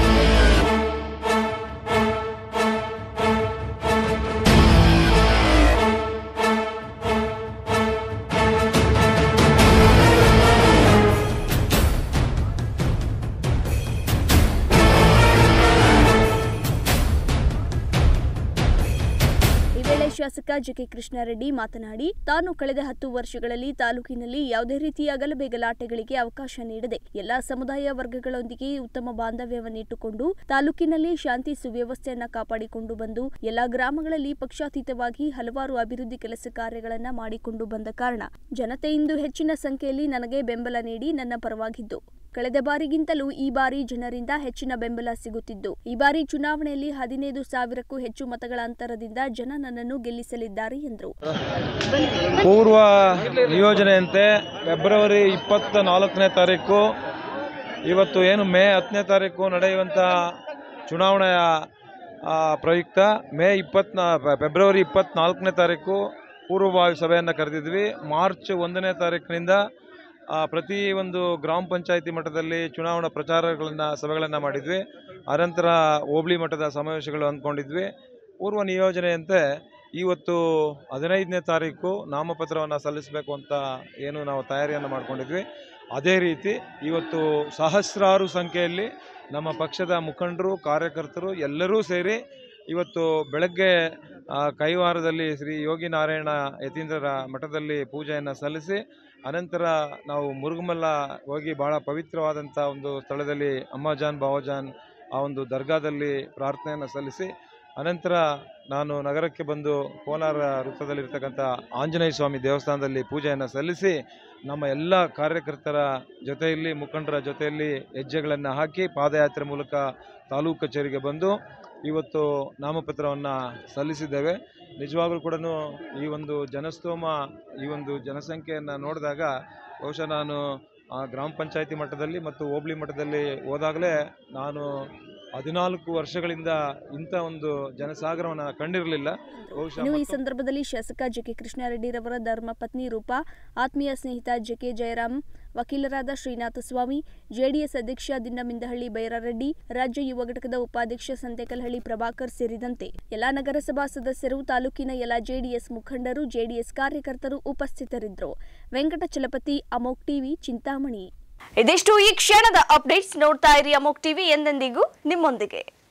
ಈ ವೇಳೆ ಶಾಸಕ ಜಿಕೆ ಕೃಷ್ಣಾರೆಡ್ಡಿ ಮಾತನಾಡಿ ತಾನು ಕಳೆದ ಹತ್ತು ವರ್ಷಗಳಲ್ಲಿ ತಾಲೂಕಿನಲ್ಲಿ ಯಾವುದೇ ರೀತಿಯ ಗಲಭೆ ಗಲಾಟೆಗಳಿಗೆ ಅವಕಾಶ ನೀಡದೆ ಎಲ್ಲಾ ಸಮುದಾಯ ವರ್ಗಗಳೊಂದಿಗೆ ಉತ್ತಮ ಬಾಂಧವ್ಯವನ್ನಿಟ್ಟುಕೊಂಡು ತಾಲೂಕಿನಲ್ಲಿ ಶಾಂತಿ ಸುವ್ಯವಸ್ಥೆಯನ್ನ ಕಾಪಾಡಿಕೊಂಡು ಬಂದು ಎಲ್ಲಾ ಗ್ರಾಮಗಳಲ್ಲಿ ಪಕ್ಷಾತೀತವಾಗಿ ಹಲವಾರು ಅಭಿವೃದ್ಧಿ ಕೆಲಸ ಕಾರ್ಯಗಳನ್ನ ಮಾಡಿಕೊಂಡು ಬಂದ ಕಾರಣ ಜನತೆ ಇಂದು ಹೆಚ್ಚಿನ ಸಂಖ್ಯೆಯಲ್ಲಿ ನನಗೆ ಬೆಂಬಲ ನೀಡಿ ನನ್ನ ಪರವಾಗಿದ್ದು ಕಳೆದ ಬಾರಿಗಿಂತಲೂ ಈ ಬಾರಿ ಜನರಿಂದ ಹೆಚ್ಚಿನ ಬೆಂಬಲ ಸಿಗುತ್ತಿದ್ದು ಈ ಬಾರಿ ಚುನಾವಣೆಯಲ್ಲಿ ಹದಿನೈದು ಸಾವಿರಕ್ಕೂ ಹೆಚ್ಚು ಮತಗಳ ಅಂತರದಿಂದ ಜನ ನನ್ನನ್ನು ಗೆಲ್ಲಿಸಲಿದ್ದಾರೆ ಎಂದರು ಪೂರ್ವ ನಿಯೋಜನೆಯಂತೆ ಫೆಬ್ರವರಿ ಇಪ್ಪತ್ತ ನಾಲ್ಕನೇ ತಾರೀಕು ಇವತ್ತು ಏನು ಮೇ ಹತ್ತನೇ ತಾರೀಕು ನಡೆಯುವಂಥ ಚುನಾವಣೆಯ ಆ, ಪ್ರಯುಕ್ತ ಮೇ ಇಪ್ಪತ್ನಾ ಫೆಬ್ರವರಿ ಇಪ್ಪತ್ನಾಲ್ಕನೇ ತಾರೀಕು ಪೂರ್ವಭಾವಿ ಸಭೆಯನ್ನು ಕರೆದಿದ್ವಿ ಮಾರ್ಚ್ ಒಂದನೇ ತಾರೀಕಿನಿಂದ ಆ, ಪ್ರತಿ ಒಂದು ಗ್ರಾಮ ಪಂಚಾಯಿತಿ ಮಟ್ಟದಲ್ಲಿ ಚುನಾವಣಾ ಪ್ರಚಾರಗಳನ್ನು ಸಭೆಗಳನ್ನು ಮಾಡಿದ್ವಿ ಅನಂತರ ಹೋಬಳಿ ಮಟ್ಟದ ಸಮಾವೇಶಗಳು ಅಂದ್ಕೊಂಡಿದ್ವಿ ಪೂರ್ವ ನಿಯೋಜನೆಯಂತೆ ಇವತ್ತು ಹದಿನೈದನೇ ತಾರೀಕು ನಾಮಪತ್ರವನ್ನು ಸಲ್ಲಿಸಬೇಕು ಅಂತ ಏನು ನಾವು ತಯಾರಿಯನ್ನು ಮಾಡ್ಕೊಂಡಿದ್ವಿ ಅದೇ ರೀತಿ ಇವತ್ತು ಸಹಸ್ರಾರು ಸಂಖ್ಯೆಯಲ್ಲಿ ನಮ್ಮ ಪಕ್ಷದ ಮುಖಂಡರು ಕಾರ್ಯಕರ್ತರು ಎಲ್ಲರೂ ಸೇರಿ ಇವತ್ತು ಬೆಳಗ್ಗೆ ಆ, ಕೈವಾರದಲ್ಲಿ ಶ್ರೀ ಯೋಗಿ ನಾರಾಯಣ ಯತೀಂದ್ರರ ಮಠದಲ್ಲಿ ಪೂಜೆಯನ್ನು ಸಲ್ಲಿಸಿ ಅನಂತರ ನಾವು ಮುರುಗಮಲ್ಲ ಹೋಗಿ ಬಹಳ ಪವಿತ್ರವಾದಂಥ ಒಂದು ಸ್ಥಳದಲ್ಲಿ ಅಮ್ಮಜಾನ್ ಬಾವಜಾನ್ ಆ ಒಂದು ದರ್ಗಾದಲ್ಲಿ ಪ್ರಾರ್ಥನೆಯನ್ನು ಸಲ್ಲಿಸಿ ಅನಂತರ ನಾನು ನಗರಕ್ಕೆ ಬಂದು ಕೋಲಾರ ವೃತ್ತದಲ್ಲಿರ್ತಕ್ಕಂಥ ಆಂಜನೇಯ ಸ್ವಾಮಿ ದೇವಸ್ಥಾನದಲ್ಲಿ ಪೂಜೆಯನ್ನು ಸಲ್ಲಿಸಿ ನಮ್ಮ ಎಲ್ಲ ಕಾರ್ಯಕರ್ತರ ಜೊತೆಯಲ್ಲಿ ಮುಖಂಡರ ಜೊತೆಯಲ್ಲಿ ಹೆಜ್ಜೆಗಳನ್ನು ಹಾಕಿ ಪಾದಯಾತ್ರೆ ಮೂಲಕ ತಾಲೂಕು ಕಚೇರಿಗೆ ಬಂದು ಇವತ್ತು ನಾಮಪತ್ರವನ್ನು ಸಲ್ಲಿಸಿದ್ದೇವೆ ನಿಜವಾಗ್ಲೂ ಕೂಡ ಈ ಒಂದು ಜನಸ್ತೋಮ ಈ ಒಂದು ಜನಸಂಖ್ಯೆಯನ್ನು ನೋಡಿದಾಗ ಬಹುಶಃ ನಾನು ಆ, ಗ್ರಾಮ ಪಂಚಾಯತಿ ಮಟ್ಟದಲ್ಲಿ ಮತ್ತು ಹೋಬಳಿ ಮಟ್ಟದಲ್ಲಿ ಹೋದಾಗಲೇ ನಾನು ಹದಿನಾಲ್ಕು ವರ್ಷಗಳಿಂದ ಇಂಥ ಒಂದು ಜನಸಾಗರವನ್ನು ಕಂಡಿರಲಿಲ್ಲ ಬಹುಶಃ ಇನ್ನು ಈ ಸಂದರ್ಭದಲ್ಲಿ ಶಾಸಕ ಜೆಕೆ ಕೃಷ್ಣಾರೆಡ್ಡಿರವರ ಧರ್ಮ ಪತ್ನಿ ರೂಪಾ ಆತ್ಮೀಯ ಸ್ನೇಹಿತ ಜೆಕೆ ಜಯರಾಮ್ ವಕೀಲರಾದ ಶ್ರೀನಾಥ ಸ್ವಾಮಿ ಜೆಡಿಎಸ್ ಅಧ್ಯಕ್ಷ ದಿನ್ನಮಿಂದಹಳ್ಳಿ ಬೈರಾರೆಡ್ಡಿ ರಾಜ್ಯ ಯುವ ಘಟಕದ ಉಪಾಧ್ಯಕ್ಷ ಸಂತೆಕಲ್ಹಳ್ಳಿ ಪ್ರಭಾಕರ್ ಸೇರಿದಂತೆ ಎಲ್ಲಾ ನಗರಸಭಾ ಸದಸ್ಯರು ತಾಲೂಕಿನ ಎಲ್ಲ ಜೆಡಿಎಸ್ ಮುಖಂಡರು ಜೆಡಿಎಸ್ ಕಾರ್ಯಕರ್ತರು ಉಪಸ್ಥಿತರಿದ್ದರು ವೆಂಕಟಚಲಪತಿ ಅಮೋಕ್ ಟಿವಿ ಚಿಂತಾಮಣಿ ಇದಿಷ್ಟು ಈ ಕ್ಷಣದ ಅಪ್ಡೇಟ್ಸ್ ನೋಡ್ತಾ ಇರಿ ಅಮೋಕ್ ಟಿವಿ ಎಂದೆಂದಿಗೂ ನಿಮ್ಮೊಂದಿಗೆ